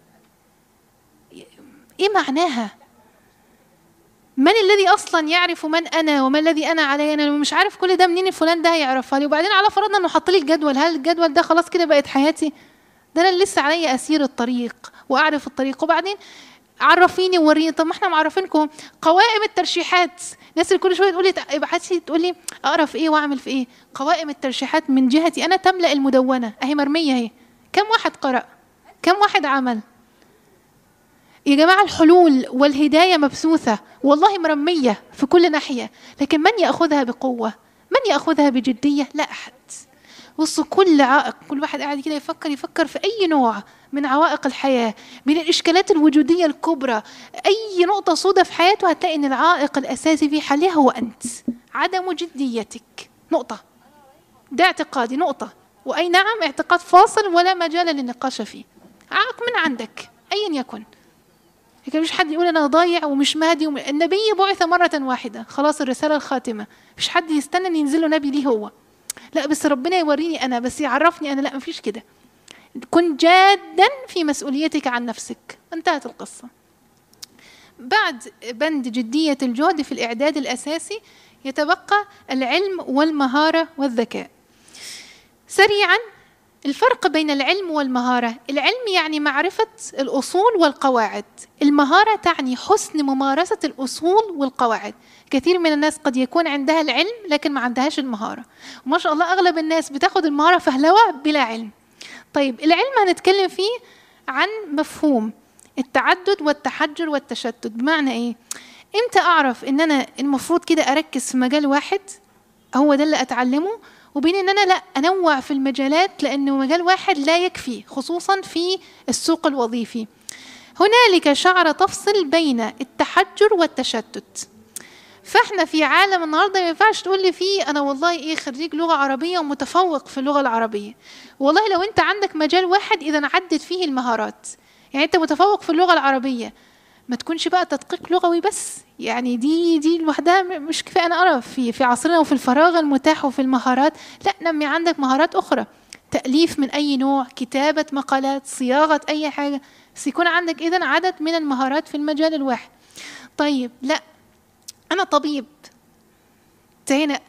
ايه معناها من الذي اصلا يعرف من انا وما الذي انا عليه انا مش عارف كل ده منين فلان ده هيعرفها لي وبعدين على فرضنا انه حط لي الجدول هل الجدول ده خلاص كده بقت حياتي ده انا لسه عليا اسير الطريق واعرف الطريق وبعدين عرفيني ووريني طب ما احنا معرفينكم قوائم الترشيحات الناس اللي كل شويه تقول لي ابعتي تقول لي اقرا في ايه واعمل في ايه قوائم الترشيحات من جهتي انا تملا المدونه اهي مرميه اهي كم واحد قرأ كم واحد عمل يا جماعة الحلول والهداية مبثوثة والله مرمية في كل ناحية لكن من يأخذها بقوة من يأخذها بجدية لا أحد بصوا كل عائق كل واحد قاعد كده يفكر يفكر في أي نوع من عوائق الحياة من الإشكالات الوجودية الكبرى أي نقطة سوداء في حياته هتلاقي إن العائق الأساسي في حلها هو أنت عدم جديتك نقطة ده اعتقادي نقطة وأي نعم اعتقاد فاصل ولا مجال للنقاش فيه عائق من عندك أيا يكن لكن مش حد يقول انا ضايع ومش مهدي وم... النبي بعث مره واحده خلاص الرساله الخاتمه مش حد يستنى ان ينزل له نبي ليه هو لا بس ربنا يوريني انا بس يعرفني انا لا مفيش كده كن جادا في مسؤوليتك عن نفسك انتهت القصة بعد بند جدية الجهد في الإعداد الأساسي يتبقى العلم والمهارة والذكاء سريعا الفرق بين العلم والمهارة العلم يعني معرفة الأصول والقواعد المهارة تعني حسن ممارسة الأصول والقواعد كثير من الناس قد يكون عندها العلم لكن ما عندهاش المهارة وما شاء الله أغلب الناس بتاخد المهارة فهلوة بلا علم طيب العلم هنتكلم فيه عن مفهوم التعدد والتحجر والتشتت بمعنى ايه امتى اعرف ان انا المفروض كده اركز في مجال واحد هو ده اللي اتعلمه وبين ان انا لا انوع في المجالات لانه مجال واحد لا يكفي خصوصا في السوق الوظيفي هنالك شعر تفصل بين التحجر والتشتت فاحنا في عالم النهارده ما ينفعش تقول لي فيه انا والله ايه خريج لغه عربيه ومتفوق في اللغه العربيه والله لو انت عندك مجال واحد اذا عدت فيه المهارات يعني انت متفوق في اللغه العربيه ما تكونش بقى تدقيق لغوي بس يعني دي دي لوحدها مش كفايه انا ارى في في عصرنا وفي الفراغ المتاح وفي المهارات لا نمي عندك مهارات اخرى تاليف من اي نوع كتابه مقالات صياغه اي حاجه بس يكون عندك اذا عدد من المهارات في المجال الواحد طيب لا انا طبيب هنا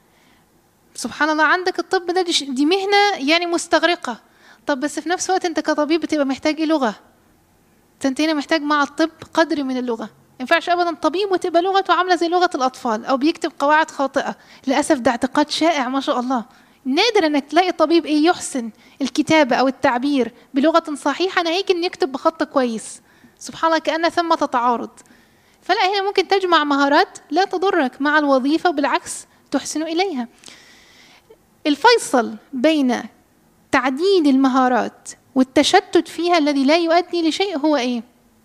سبحان الله عندك الطب ده دي مهنه يعني مستغرقه طب بس في نفس الوقت انت كطبيب بتبقى محتاج ايه لغه انت هنا محتاج مع الطب قدر من اللغه ما ينفعش ابدا طبيب وتبقى لغته عامله زي لغه الاطفال او بيكتب قواعد خاطئه للاسف ده اعتقاد شائع ما شاء الله نادر انك تلاقي طبيب ايه يحسن الكتابه او التعبير بلغه صحيحه ناهيك ان يكتب بخط كويس سبحان الله كان ثمه تعارض فلا هنا ممكن تجمع مهارات لا تضرك مع الوظيفه بالعكس تحسن اليها الفيصل بين تعديد المهارات والتشتت فيها الذي لا يؤدي لشيء هو ايه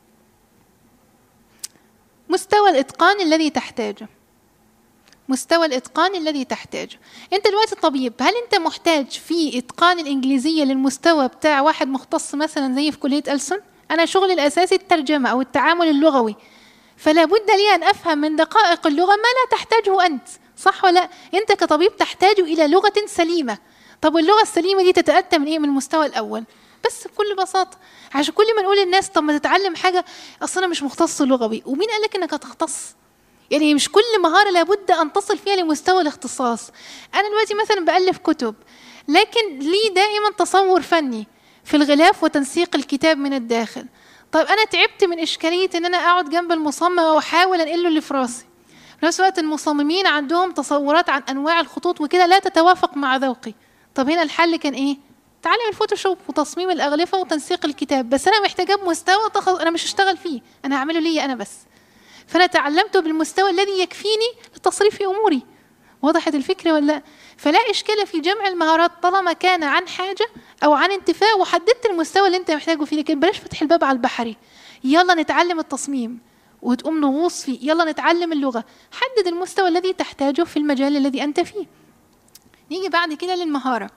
مستوى الاتقان الذي تحتاجه مستوى الاتقان الذي تحتاجه انت دلوقتي طبيب هل انت محتاج في اتقان الانجليزيه للمستوى بتاع واحد مختص مثلا زي في كليه ألسن انا شغلي الاساسي الترجمه او التعامل اللغوي فلا بد لي ان افهم من دقائق اللغه ما لا تحتاجه انت صح ولا انت كطبيب تحتاج الى لغه سليمه طب اللغه السليمه دي تتاتى من ايه من المستوى الاول بس بكل بساطه عشان كل ما نقول للناس طب ما تتعلم حاجه اصل انا مش مختص لغوي ومين قال لك انك هتختص يعني مش كل مهاره لابد ان تصل فيها لمستوى الاختصاص انا دلوقتي مثلا بالف كتب لكن لي دائما تصور فني في الغلاف وتنسيق الكتاب من الداخل طيب انا تعبت من اشكاليه ان انا اقعد جنب المصمم واحاول انقله اللي في راسي في نفس الوقت المصممين عندهم تصورات عن انواع الخطوط وكده لا تتوافق مع ذوقي طب هنا الحل كان ايه تعلم الفوتوشوب وتصميم الاغلفه وتنسيق الكتاب بس انا محتاجه بمستوى تخص... انا مش هشتغل فيه انا هعمله لي انا بس فانا تعلمته بالمستوى الذي يكفيني لتصريف اموري وضحت الفكره ولا لا فلا اشكال في جمع المهارات طالما كان عن حاجه او عن انتفاع وحددت المستوى اللي انت محتاجه فيه لكن بلاش فتح الباب على البحري يلا نتعلم التصميم وتقوم نغوص فيه يلا نتعلم اللغه حدد المستوى الذي تحتاجه في المجال الذي انت فيه نيجي بعد كده للمهاره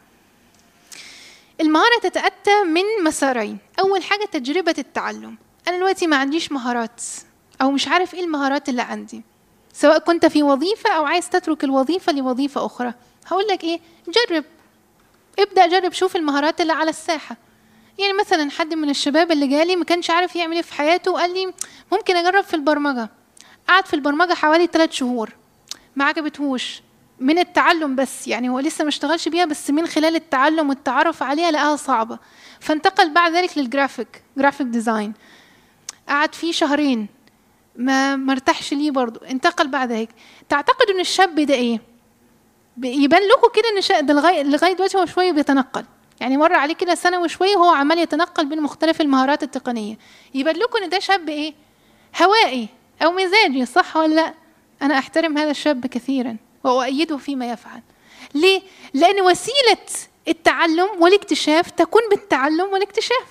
المهارة تتأتى من مسارين أول حاجة تجربة التعلم أنا دلوقتي ما عنديش مهارات أو مش عارف إيه المهارات اللي عندي سواء كنت في وظيفة أو عايز تترك الوظيفة لوظيفة أخرى هقول لك إيه جرب ابدأ جرب شوف المهارات اللي على الساحة يعني مثلا حد من الشباب اللي جالي ما كانش عارف يعمل ايه في حياته وقال لي ممكن اجرب في البرمجه قعد في البرمجه حوالي ثلاث شهور ما عجبتهوش من التعلم بس يعني هو لسه ما اشتغلش بيها بس من خلال التعلم والتعرف عليها لقاها صعبة فانتقل بعد ذلك للجرافيك جرافيك ديزاين قعد فيه شهرين ما مرتاحش ليه برضه انتقل بعد ذلك تعتقد ان الشاب ده ايه يبان لكم كده ان ده لغايه لغايه دلوقتي هو شويه بيتنقل يعني مر عليه كده سنه وشويه وهو عمال يتنقل بين مختلف المهارات التقنيه يبان لكم ان ده شاب ايه هوائي او مزاجي صح ولا لا انا احترم هذا الشاب كثيرا وأؤيده فيما يفعل ليه؟ لأن وسيلة التعلم والاكتشاف تكون بالتعلم والاكتشاف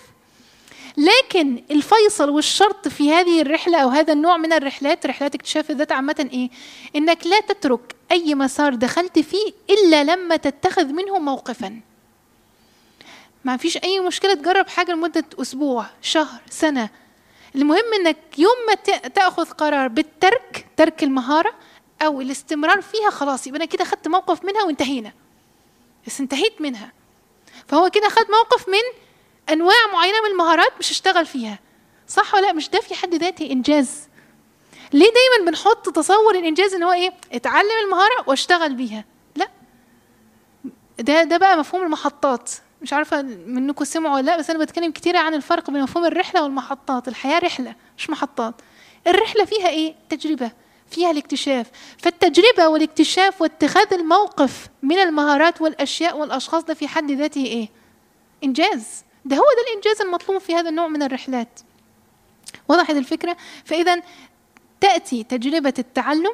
لكن الفيصل والشرط في هذه الرحلة أو هذا النوع من الرحلات رحلات اكتشاف الذات عامة إيه؟ إنك لا تترك أي مسار دخلت فيه إلا لما تتخذ منه موقفا ما فيش أي مشكلة تجرب حاجة لمدة أسبوع شهر سنة المهم إنك يوم ما تأخذ قرار بالترك ترك المهارة او الاستمرار فيها خلاص يبقى انا كده خدت موقف منها وانتهينا بس انتهيت منها فهو كده خد موقف من انواع معينه من المهارات مش هشتغل فيها صح ولا لا مش ده في حد ذاته انجاز ليه دايما بنحط تصور الانجاز ان هو ايه اتعلم المهاره واشتغل بيها لا ده ده بقى مفهوم المحطات مش عارفه منكم سمعوا ولا لا بس انا بتكلم كتير عن الفرق بين مفهوم الرحله والمحطات الحياه رحله مش محطات الرحله فيها ايه تجربه فيها الاكتشاف فالتجربه والاكتشاف واتخاذ الموقف من المهارات والاشياء والاشخاص ده في حد ذاته ايه انجاز ده هو ده الانجاز المطلوب في هذا النوع من الرحلات وضحت الفكره فاذا تاتي تجربه التعلم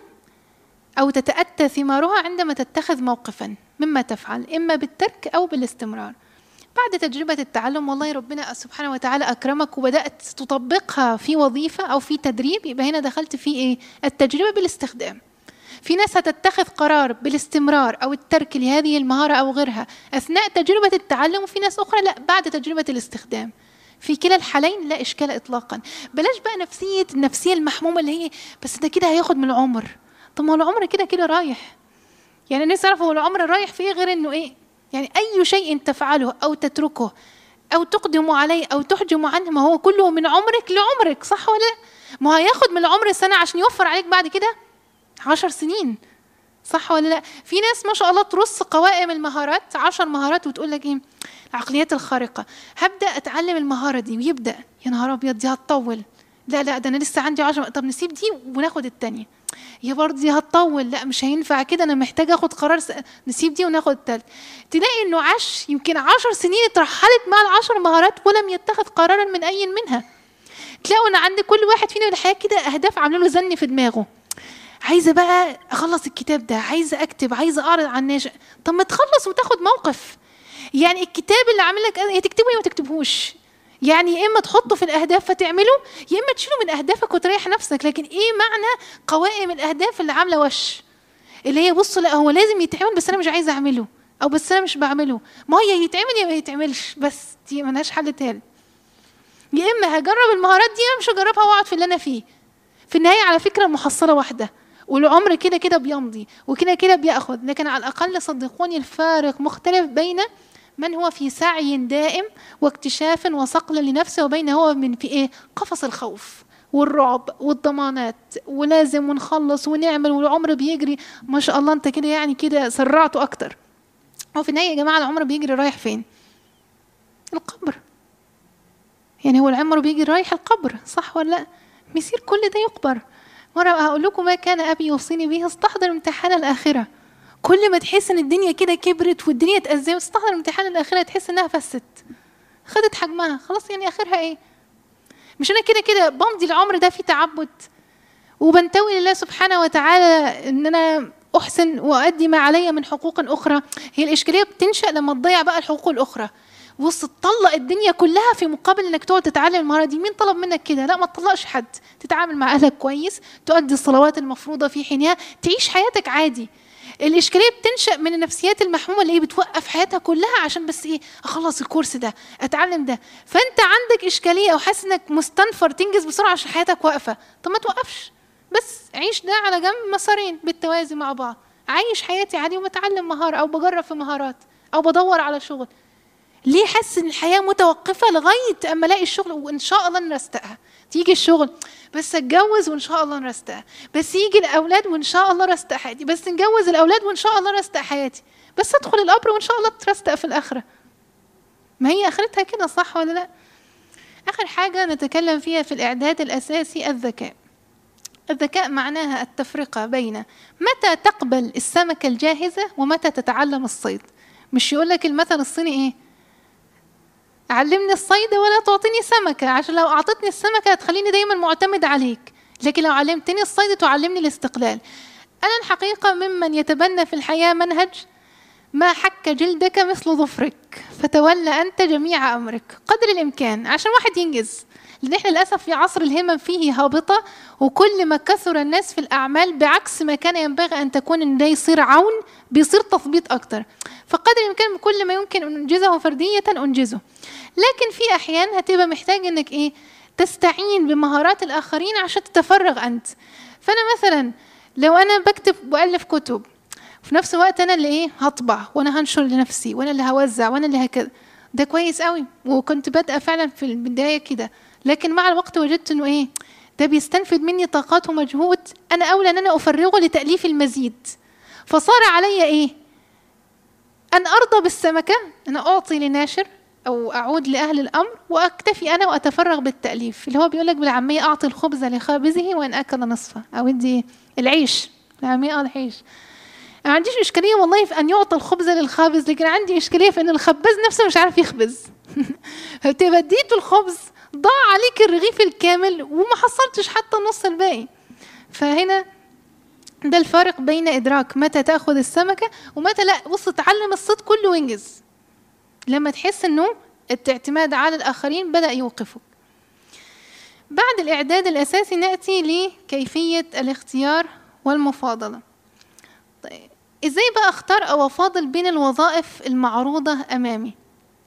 او تتاتى ثمارها عندما تتخذ موقفا مما تفعل اما بالترك او بالاستمرار بعد تجربة التعلم والله ربنا سبحانه وتعالى أكرمك وبدأت تطبقها في وظيفة أو في تدريب يبقى هنا دخلت في إيه؟ التجربة بالاستخدام. في ناس هتتخذ قرار بالاستمرار أو الترك لهذه المهارة أو غيرها أثناء تجربة التعلم وفي ناس أخرى لا بعد تجربة الاستخدام. في كلا الحالين لا إشكال إطلاقا. بلاش بقى نفسية النفسية المحمومة اللي هي بس ده كده هياخد من العمر. طب ما العمر كده كده رايح. يعني الناس تعرف هو العمر رايح فيه غير إنه إيه؟ يعني أي شيء تفعله أو تتركه أو تقدم عليه أو تحجم عنه ما هو كله من عمرك لعمرك صح ولا لا؟ ما هياخد من العمر سنة عشان يوفر عليك بعد كده عشر سنين صح ولا لا؟ في ناس ما شاء الله ترص قوائم المهارات عشر مهارات وتقول لك ايه؟ العقليات الخارقة هبدأ أتعلم المهارة دي ويبدأ يا نهار أبيض دي هتطول لا لا ده أنا لسه عندي عشر طب نسيب دي وناخد التانية يا برضه دي هتطول لا مش هينفع كده انا محتاجه اخد قرار س... نسيب دي وناخد التالت تلاقي انه عاش يمكن عشر سنين اترحلت مع العشر مهارات ولم يتخذ قرارا من اي منها تلاقوا ان عند كل واحد فينا في الحياه كده اهداف عامله له زن في دماغه عايزه بقى اخلص الكتاب ده عايزه اكتب عايزه اعرض على الناس طب ما تخلص وتاخد موقف يعني الكتاب اللي عامل لك يا تكتبه يا ما تكتبهوش يعني يا اما تحطه في الاهداف فتعمله يا اما تشيله من اهدافك وتريح نفسك لكن ايه معنى قوائم الاهداف اللي عامله وش اللي هي بص لا هو لازم يتعمل بس انا مش عايزه اعمله او بس انا مش بعمله ما هي يتعمل يا ما يتعملش بس دي ملهاش حل تالت يا اما هجرب المهارات دي مش هجربها واقعد في اللي انا فيه في النهايه على فكره المحصله واحده والعمر كده كده بيمضي وكده كده بياخد لكن على الاقل صدقوني الفارق مختلف بين من هو في سعي دائم واكتشاف وصقل لنفسه وبين هو من في ايه قفص الخوف والرعب والضمانات ولازم ونخلص ونعمل والعمر بيجري ما شاء الله انت كده يعني كده سرعته اكتر وفي النهايه يا جماعه العمر بيجري رايح فين القبر يعني هو العمر بيجري رايح القبر صح ولا لا بيصير كل ده يقبر مرة هقول لكم ما كان أبي يوصيني به استحضر امتحان الآخرة كل ما تحس ان الدنيا كده كبرت والدنيا اتأزمت تستحضر امتحان الاخره تحس انها فست خدت حجمها خلاص يعني اخرها ايه مش انا كده كده بمضي العمر ده في تعبد وبنتوي لله سبحانه وتعالى ان انا احسن وادي ما علي من حقوق اخرى هي الاشكاليه بتنشا لما تضيع بقى الحقوق الاخرى بص تطلق الدنيا كلها في مقابل انك تقعد تتعلم المهاره دي مين طلب منك كده لا ما تطلقش حد تتعامل مع اهلك كويس تؤدي الصلوات المفروضه في حينها تعيش حياتك عادي الاشكاليه بتنشا من النفسيات المحمومه اللي هي بتوقف حياتها كلها عشان بس ايه اخلص الكورس ده اتعلم ده فانت عندك اشكاليه او حاسس انك مستنفر تنجز بسرعه عشان حياتك واقفه طب ما توقفش بس عيش ده على جنب مسارين بالتوازي مع بعض عايش حياتي عادي وبتعلم مهاره او بجرب في مهارات او بدور على شغل ليه حاسس ان الحياه متوقفه لغايه اما الاقي الشغل وان شاء الله نرستقها تيجي الشغل بس اتجوز وان شاء الله نرستق بس يجي الاولاد وان شاء الله رستق حياتي بس نجوز الاولاد وان شاء الله رستق حياتي بس ادخل القبر وان شاء الله ترستق في الاخره ما هي اخرتها كده صح ولا لا اخر حاجه نتكلم فيها في الاعداد الاساسي الذكاء الذكاء معناها التفرقه بين متى تقبل السمكه الجاهزه ومتى تتعلم الصيد مش يقول لك المثل الصيني ايه علمني الصيد ولا تعطيني سمكة عشان لو أعطتني السمكة هتخليني دايما معتمد عليك لكن لو علمتني الصيد تعلمني الاستقلال أنا الحقيقة ممن يتبنى في الحياة منهج ما حك جلدك مثل ظفرك فتولى أنت جميع أمرك قدر الإمكان عشان واحد ينجز لأن إحنا للأسف في عصر الهمم فيه هابطة وكل ما كثر الناس في الأعمال بعكس ما كان ينبغي أن تكون إن ده يصير عون بيصير تثبيط أكتر فقدر الإمكان كل ما يمكن أن أنجزه فردية أنجزه لكن في أحيان هتبقى محتاج إنك إيه تستعين بمهارات الآخرين عشان تتفرغ أنت فأنا مثلا لو أنا بكتب وألف كتب في نفس الوقت أنا اللي إيه هطبع وأنا هنشر لنفسي وأنا اللي هوزع وأنا اللي هكذا ده كويس قوي وكنت بادئه فعلا في البدايه كده لكن مع الوقت وجدت انه ايه ده بيستنفد مني طاقات ومجهود انا اولى ان انا افرغه لتاليف المزيد فصار علي ايه ان ارضى بالسمكه انا اعطي لناشر او اعود لاهل الامر واكتفي انا واتفرغ بالتاليف اللي هو بيقول لك بالعاميه اعطي الخبز لخابزه وان اكل نصفه او ادي العيش بالعاميه اه العيش ما عنديش اشكاليه والله في ان يعطى الخبز للخابز لكن عندي اشكاليه في ان الخباز نفسه مش عارف يخبز فبديت الخبز ضاع عليك الرغيف الكامل وما حصلتش حتى النص الباقي فهنا ده الفارق بين ادراك متى تاخذ السمكه ومتى لا بص تعلم الصيد كله وانجز لما تحس انه الاعتماد على الاخرين بدا يوقفك بعد الاعداد الاساسي ناتي لكيفيه الاختيار والمفاضله طيب ازاي بقى اختار او افاضل بين الوظائف المعروضه امامي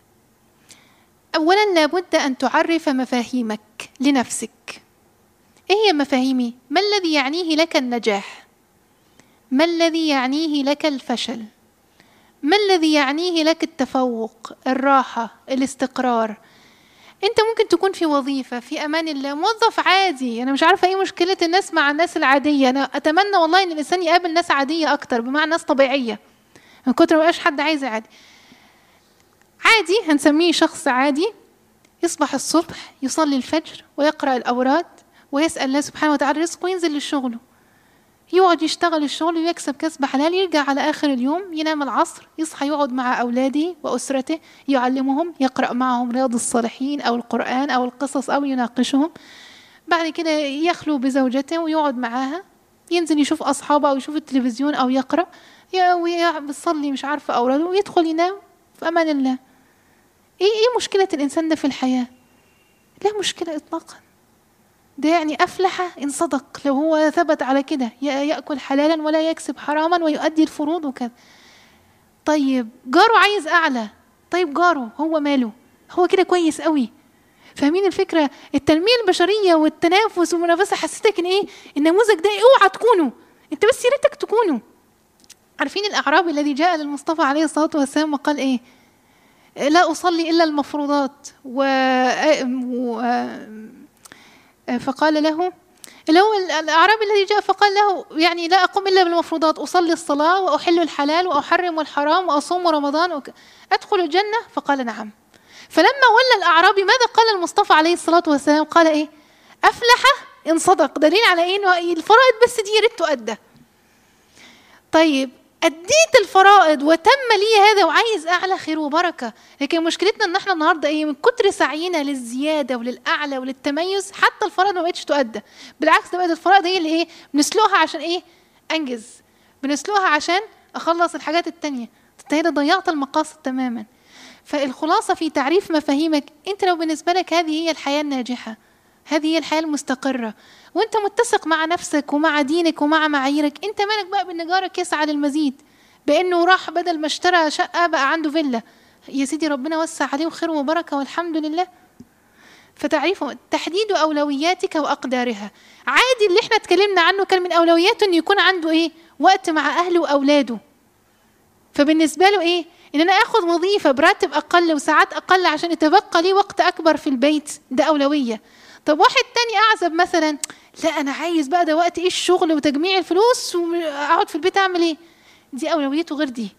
اولا لابد ان تعرف مفاهيمك لنفسك ايه هي مفاهيمي ما الذي يعنيه لك النجاح ما الذي يعنيه لك الفشل ما الذي يعنيه لك التفوق الراحه الاستقرار انت ممكن تكون في وظيفه في امان الله موظف عادي انا مش عارفه ايه مشكله الناس مع الناس العاديه انا اتمنى والله ان الانسان يقابل ناس عاديه اكتر بمعنى ناس طبيعيه من كتر ما بقاش حد عايز عادي عادي هنسميه شخص عادي يصبح الصبح يصلي الفجر ويقرأ الأوراد ويسأل الله سبحانه وتعالى رزقه وينزل لشغله يقعد يشتغل الشغل ويكسب كسب حلال يرجع على آخر اليوم ينام العصر يصحى يقعد مع أولاده وأسرته يعلمهم يقرأ معهم رياض الصالحين أو القرآن أو القصص أو يناقشهم بعد كده يخلو بزوجته ويقعد معاها ينزل يشوف أصحابه أو يشوف التلفزيون أو يقرأ ويصلي مش عارفة أولاده ويدخل ينام في أمان الله إيه إيه مشكلة الإنسان ده في الحياة؟ لا مشكلة إطلاقا ده يعني أفلح إن صدق لو هو ثبت على كده يأكل حلالا ولا يكسب حراما ويؤدي الفروض وكذا طيب جاره عايز أعلى طيب جاره هو ماله هو كده كويس قوي فاهمين الفكرة التنمية البشرية والتنافس والمنافسة حسيتك إن إيه النموذج ده اوعى تكونوا أنت بس يا ريتك تكونوا عارفين الأعرابي الذي جاء للمصطفى عليه الصلاة والسلام وقال إيه لا أصلي إلا المفروضات و... و... فقال له اللي هو الأعرابي الذي جاء فقال له يعني لا أقوم إلا بالمفروضات أصلي الصلاة وأحل الحلال وأحرم الحرام وأصوم رمضان وك... أدخل الجنة فقال نعم فلما ولى الأعرابي ماذا قال المصطفى عليه الصلاة والسلام قال إيه أفلح إن صدق دليل على إيه إنه الفرائض بس دي يا ريت تؤدى طيب أديت الفرائض وتم لي هذا وعايز أعلى خير وبركة لكن مشكلتنا إن إحنا النهاردة إيه من كتر سعينا للزيادة وللأعلى وللتميز حتى الفرائض ما بقتش تؤدى بالعكس ده بقت الفرائض هي اللي إيه بنسلوها عشان إيه أنجز بنسلوها عشان أخلص الحاجات التانية أنت هنا ضيعت المقاصد تماما فالخلاصة في تعريف مفاهيمك أنت لو بالنسبة لك هذه هي الحياة الناجحة هذه هي الحياة المستقرة وانت متسق مع نفسك ومع دينك ومع معاييرك انت مالك بقى بان جارك يسعى للمزيد بانه راح بدل ما اشترى شقة بقى عنده فيلا يا سيدي ربنا وسع عليه خير وبركة والحمد لله فتعريفه تحديد اولوياتك واقدارها عادي اللي احنا اتكلمنا عنه كان من اولوياته انه يكون عنده ايه وقت مع اهله واولاده فبالنسبه له ايه ان انا اخذ وظيفه براتب اقل وساعات اقل عشان يتبقى لي وقت اكبر في البيت ده اولويه طب واحد تاني اعزب مثلا لا انا عايز بقى ده وقت ايه الشغل وتجميع الفلوس واقعد في البيت اعمل ايه دي اولويته غير دي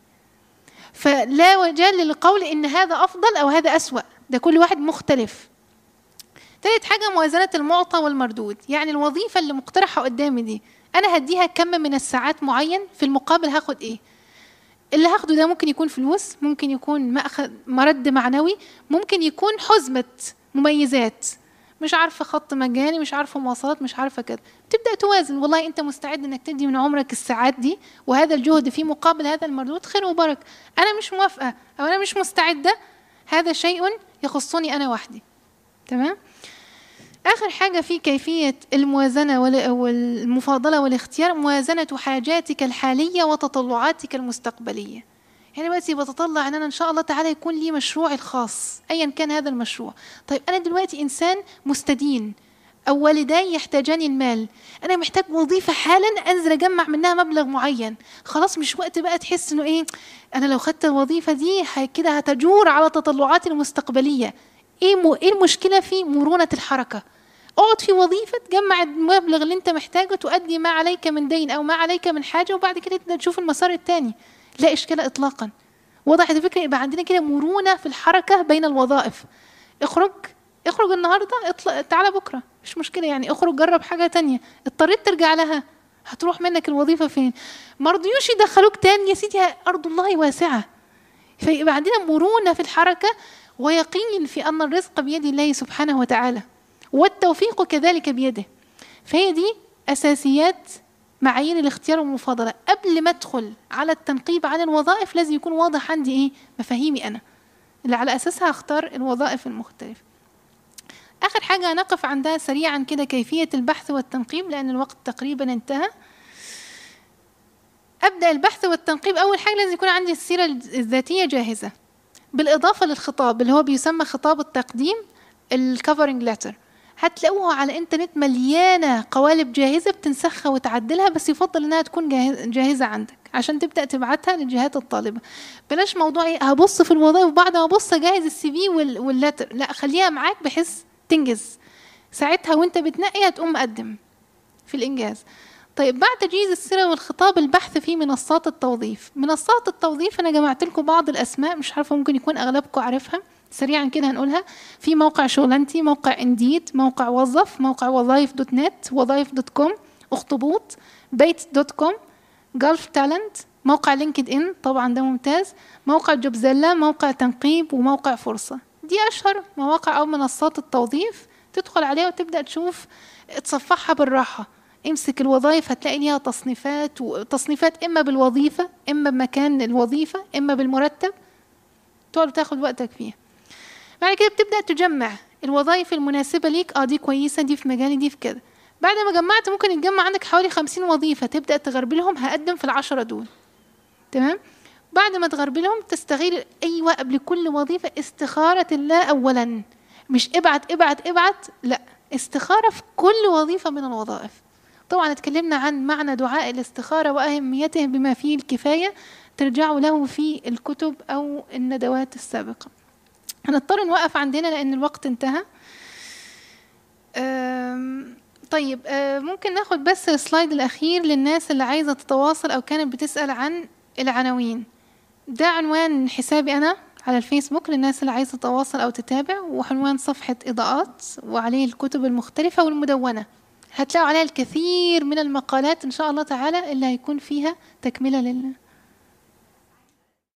فلا وجال للقول ان هذا افضل او هذا اسوا ده كل واحد مختلف تالت حاجة موازنة المعطى والمردود يعني الوظيفة اللي مقترحة قدامي دي أنا هديها كم من الساعات معين في المقابل هاخد إيه اللي هاخده ده ممكن يكون فلوس ممكن يكون مأخذ مرد معنوي ممكن يكون حزمة مميزات مش عارفه خط مجاني مش عارفه مواصلات مش عارفه كده تبدا توازن والله انت مستعد انك تدي من عمرك الساعات دي وهذا الجهد في مقابل هذا المردود خير وبركه انا مش موافقه او انا مش مستعده هذا شيء يخصني انا وحدي تمام آخر حاجة في كيفية الموازنة والمفاضلة والاختيار موازنة حاجاتك الحالية وتطلعاتك المستقبلية يعني دلوقتي بتطلع ان انا ان شاء الله تعالى يكون لي مشروعي الخاص ايا كان هذا المشروع طيب انا دلوقتي انسان مستدين أو والداي يحتاجان المال أنا محتاج وظيفة حالا أنزل أجمع منها مبلغ معين خلاص مش وقت بقى تحس إنه إيه أنا لو خدت الوظيفة دي كده هتجور على تطلعاتي المستقبلية إيه, م... إيه المشكلة في مرونة الحركة اقعد في وظيفة تجمع المبلغ اللي انت محتاجه تؤدي ما عليك من دين او ما عليك من حاجة وبعد كده تبدأ تشوف المسار الثاني لا اشكال اطلاقا وضحت الفكرة يبقى عندنا كده مرونة في الحركة بين الوظائف اخرج اخرج النهارده اطلع تعالى بكره مش مشكله يعني اخرج جرب حاجه تانية اضطريت ترجع لها هتروح منك الوظيفه فين ما رضيوش يدخلوك تاني يا سيدي ارض الله واسعه فيبقى عندنا مرونه في الحركه ويقين في ان الرزق بيد الله سبحانه وتعالى والتوفيق كذلك بيده فهي دي اساسيات معايير الاختيار والمفاضله قبل ما ادخل على التنقيب عن الوظائف لازم يكون واضح عندي ايه مفاهيمي انا اللي على اساسها اختار الوظائف المختلفه آخر حاجة نقف عندها سريعا كده كيفية البحث والتنقيب لأن الوقت تقريبا انتهى أبدأ البحث والتنقيب أول حاجة لازم يكون عندي السيرة الذاتية جاهزة بالإضافة للخطاب اللي هو بيسمى خطاب التقديم الكفرنج لتر هتلاقوها على الانترنت مليانة قوالب جاهزة بتنسخها وتعدلها بس يفضل انها تكون جاهزة عندك عشان تبدأ تبعتها للجهات الطالبة بلاش موضوع ايه هبص في الوظائف بعد ما ابص اجهز السي في واللتر لا خليها معاك بحيث تنجز ساعتها وانت بتنقي هتقوم مقدم في الانجاز طيب بعد تجهيز السيره والخطاب البحث في منصات التوظيف منصات التوظيف انا جمعت لكم بعض الاسماء مش عارفه ممكن يكون اغلبكم عارفها سريعا كده هنقولها في موقع شغلانتي موقع انديد موقع وظف موقع وظايف دوت نت وظايف دوت كوم اخطبوط بيت دوت كوم جلف تالنت موقع لينكد ان طبعا ده ممتاز موقع جوبزيلا موقع تنقيب وموقع فرصه دي أشهر مواقع أو منصات التوظيف تدخل عليها وتبدأ تشوف تصفحها بالراحة امسك الوظائف هتلاقي ليها تصنيفات وتصنيفات إما بالوظيفة إما بمكان الوظيفة إما بالمرتب تقعد تاخد وقتك فيها بعد كده بتبدأ تجمع الوظائف المناسبة ليك اه دي كويسة دي في مجالي دي في كده بعد ما جمعت ممكن يتجمع عندك حوالي خمسين وظيفة تبدأ تغربلهم هقدم في العشرة دول تمام بعد ما تغربلهم تستغير أيوة قبل كل وظيفة استخارة الله أولا مش ابعت ابعت ابعت لا استخارة في كل وظيفة من الوظائف طبعا اتكلمنا عن معنى دعاء الاستخارة وأهميته بما فيه الكفاية ترجعوا له في الكتب أو الندوات السابقة هنضطر نوقف عندنا لأن الوقت انتهى طيب ممكن ناخد بس السلايد الأخير للناس اللي عايزة تتواصل أو كانت بتسأل عن العناوين ده عنوان حسابي أنا على الفيسبوك للناس اللي عايزة تتواصل أو تتابع وعنوان صفحة إضاءات وعليه الكتب المختلفة والمدونة هتلاقوا عليها الكثير من المقالات إن شاء الله تعالى اللي هيكون فيها تكملة لله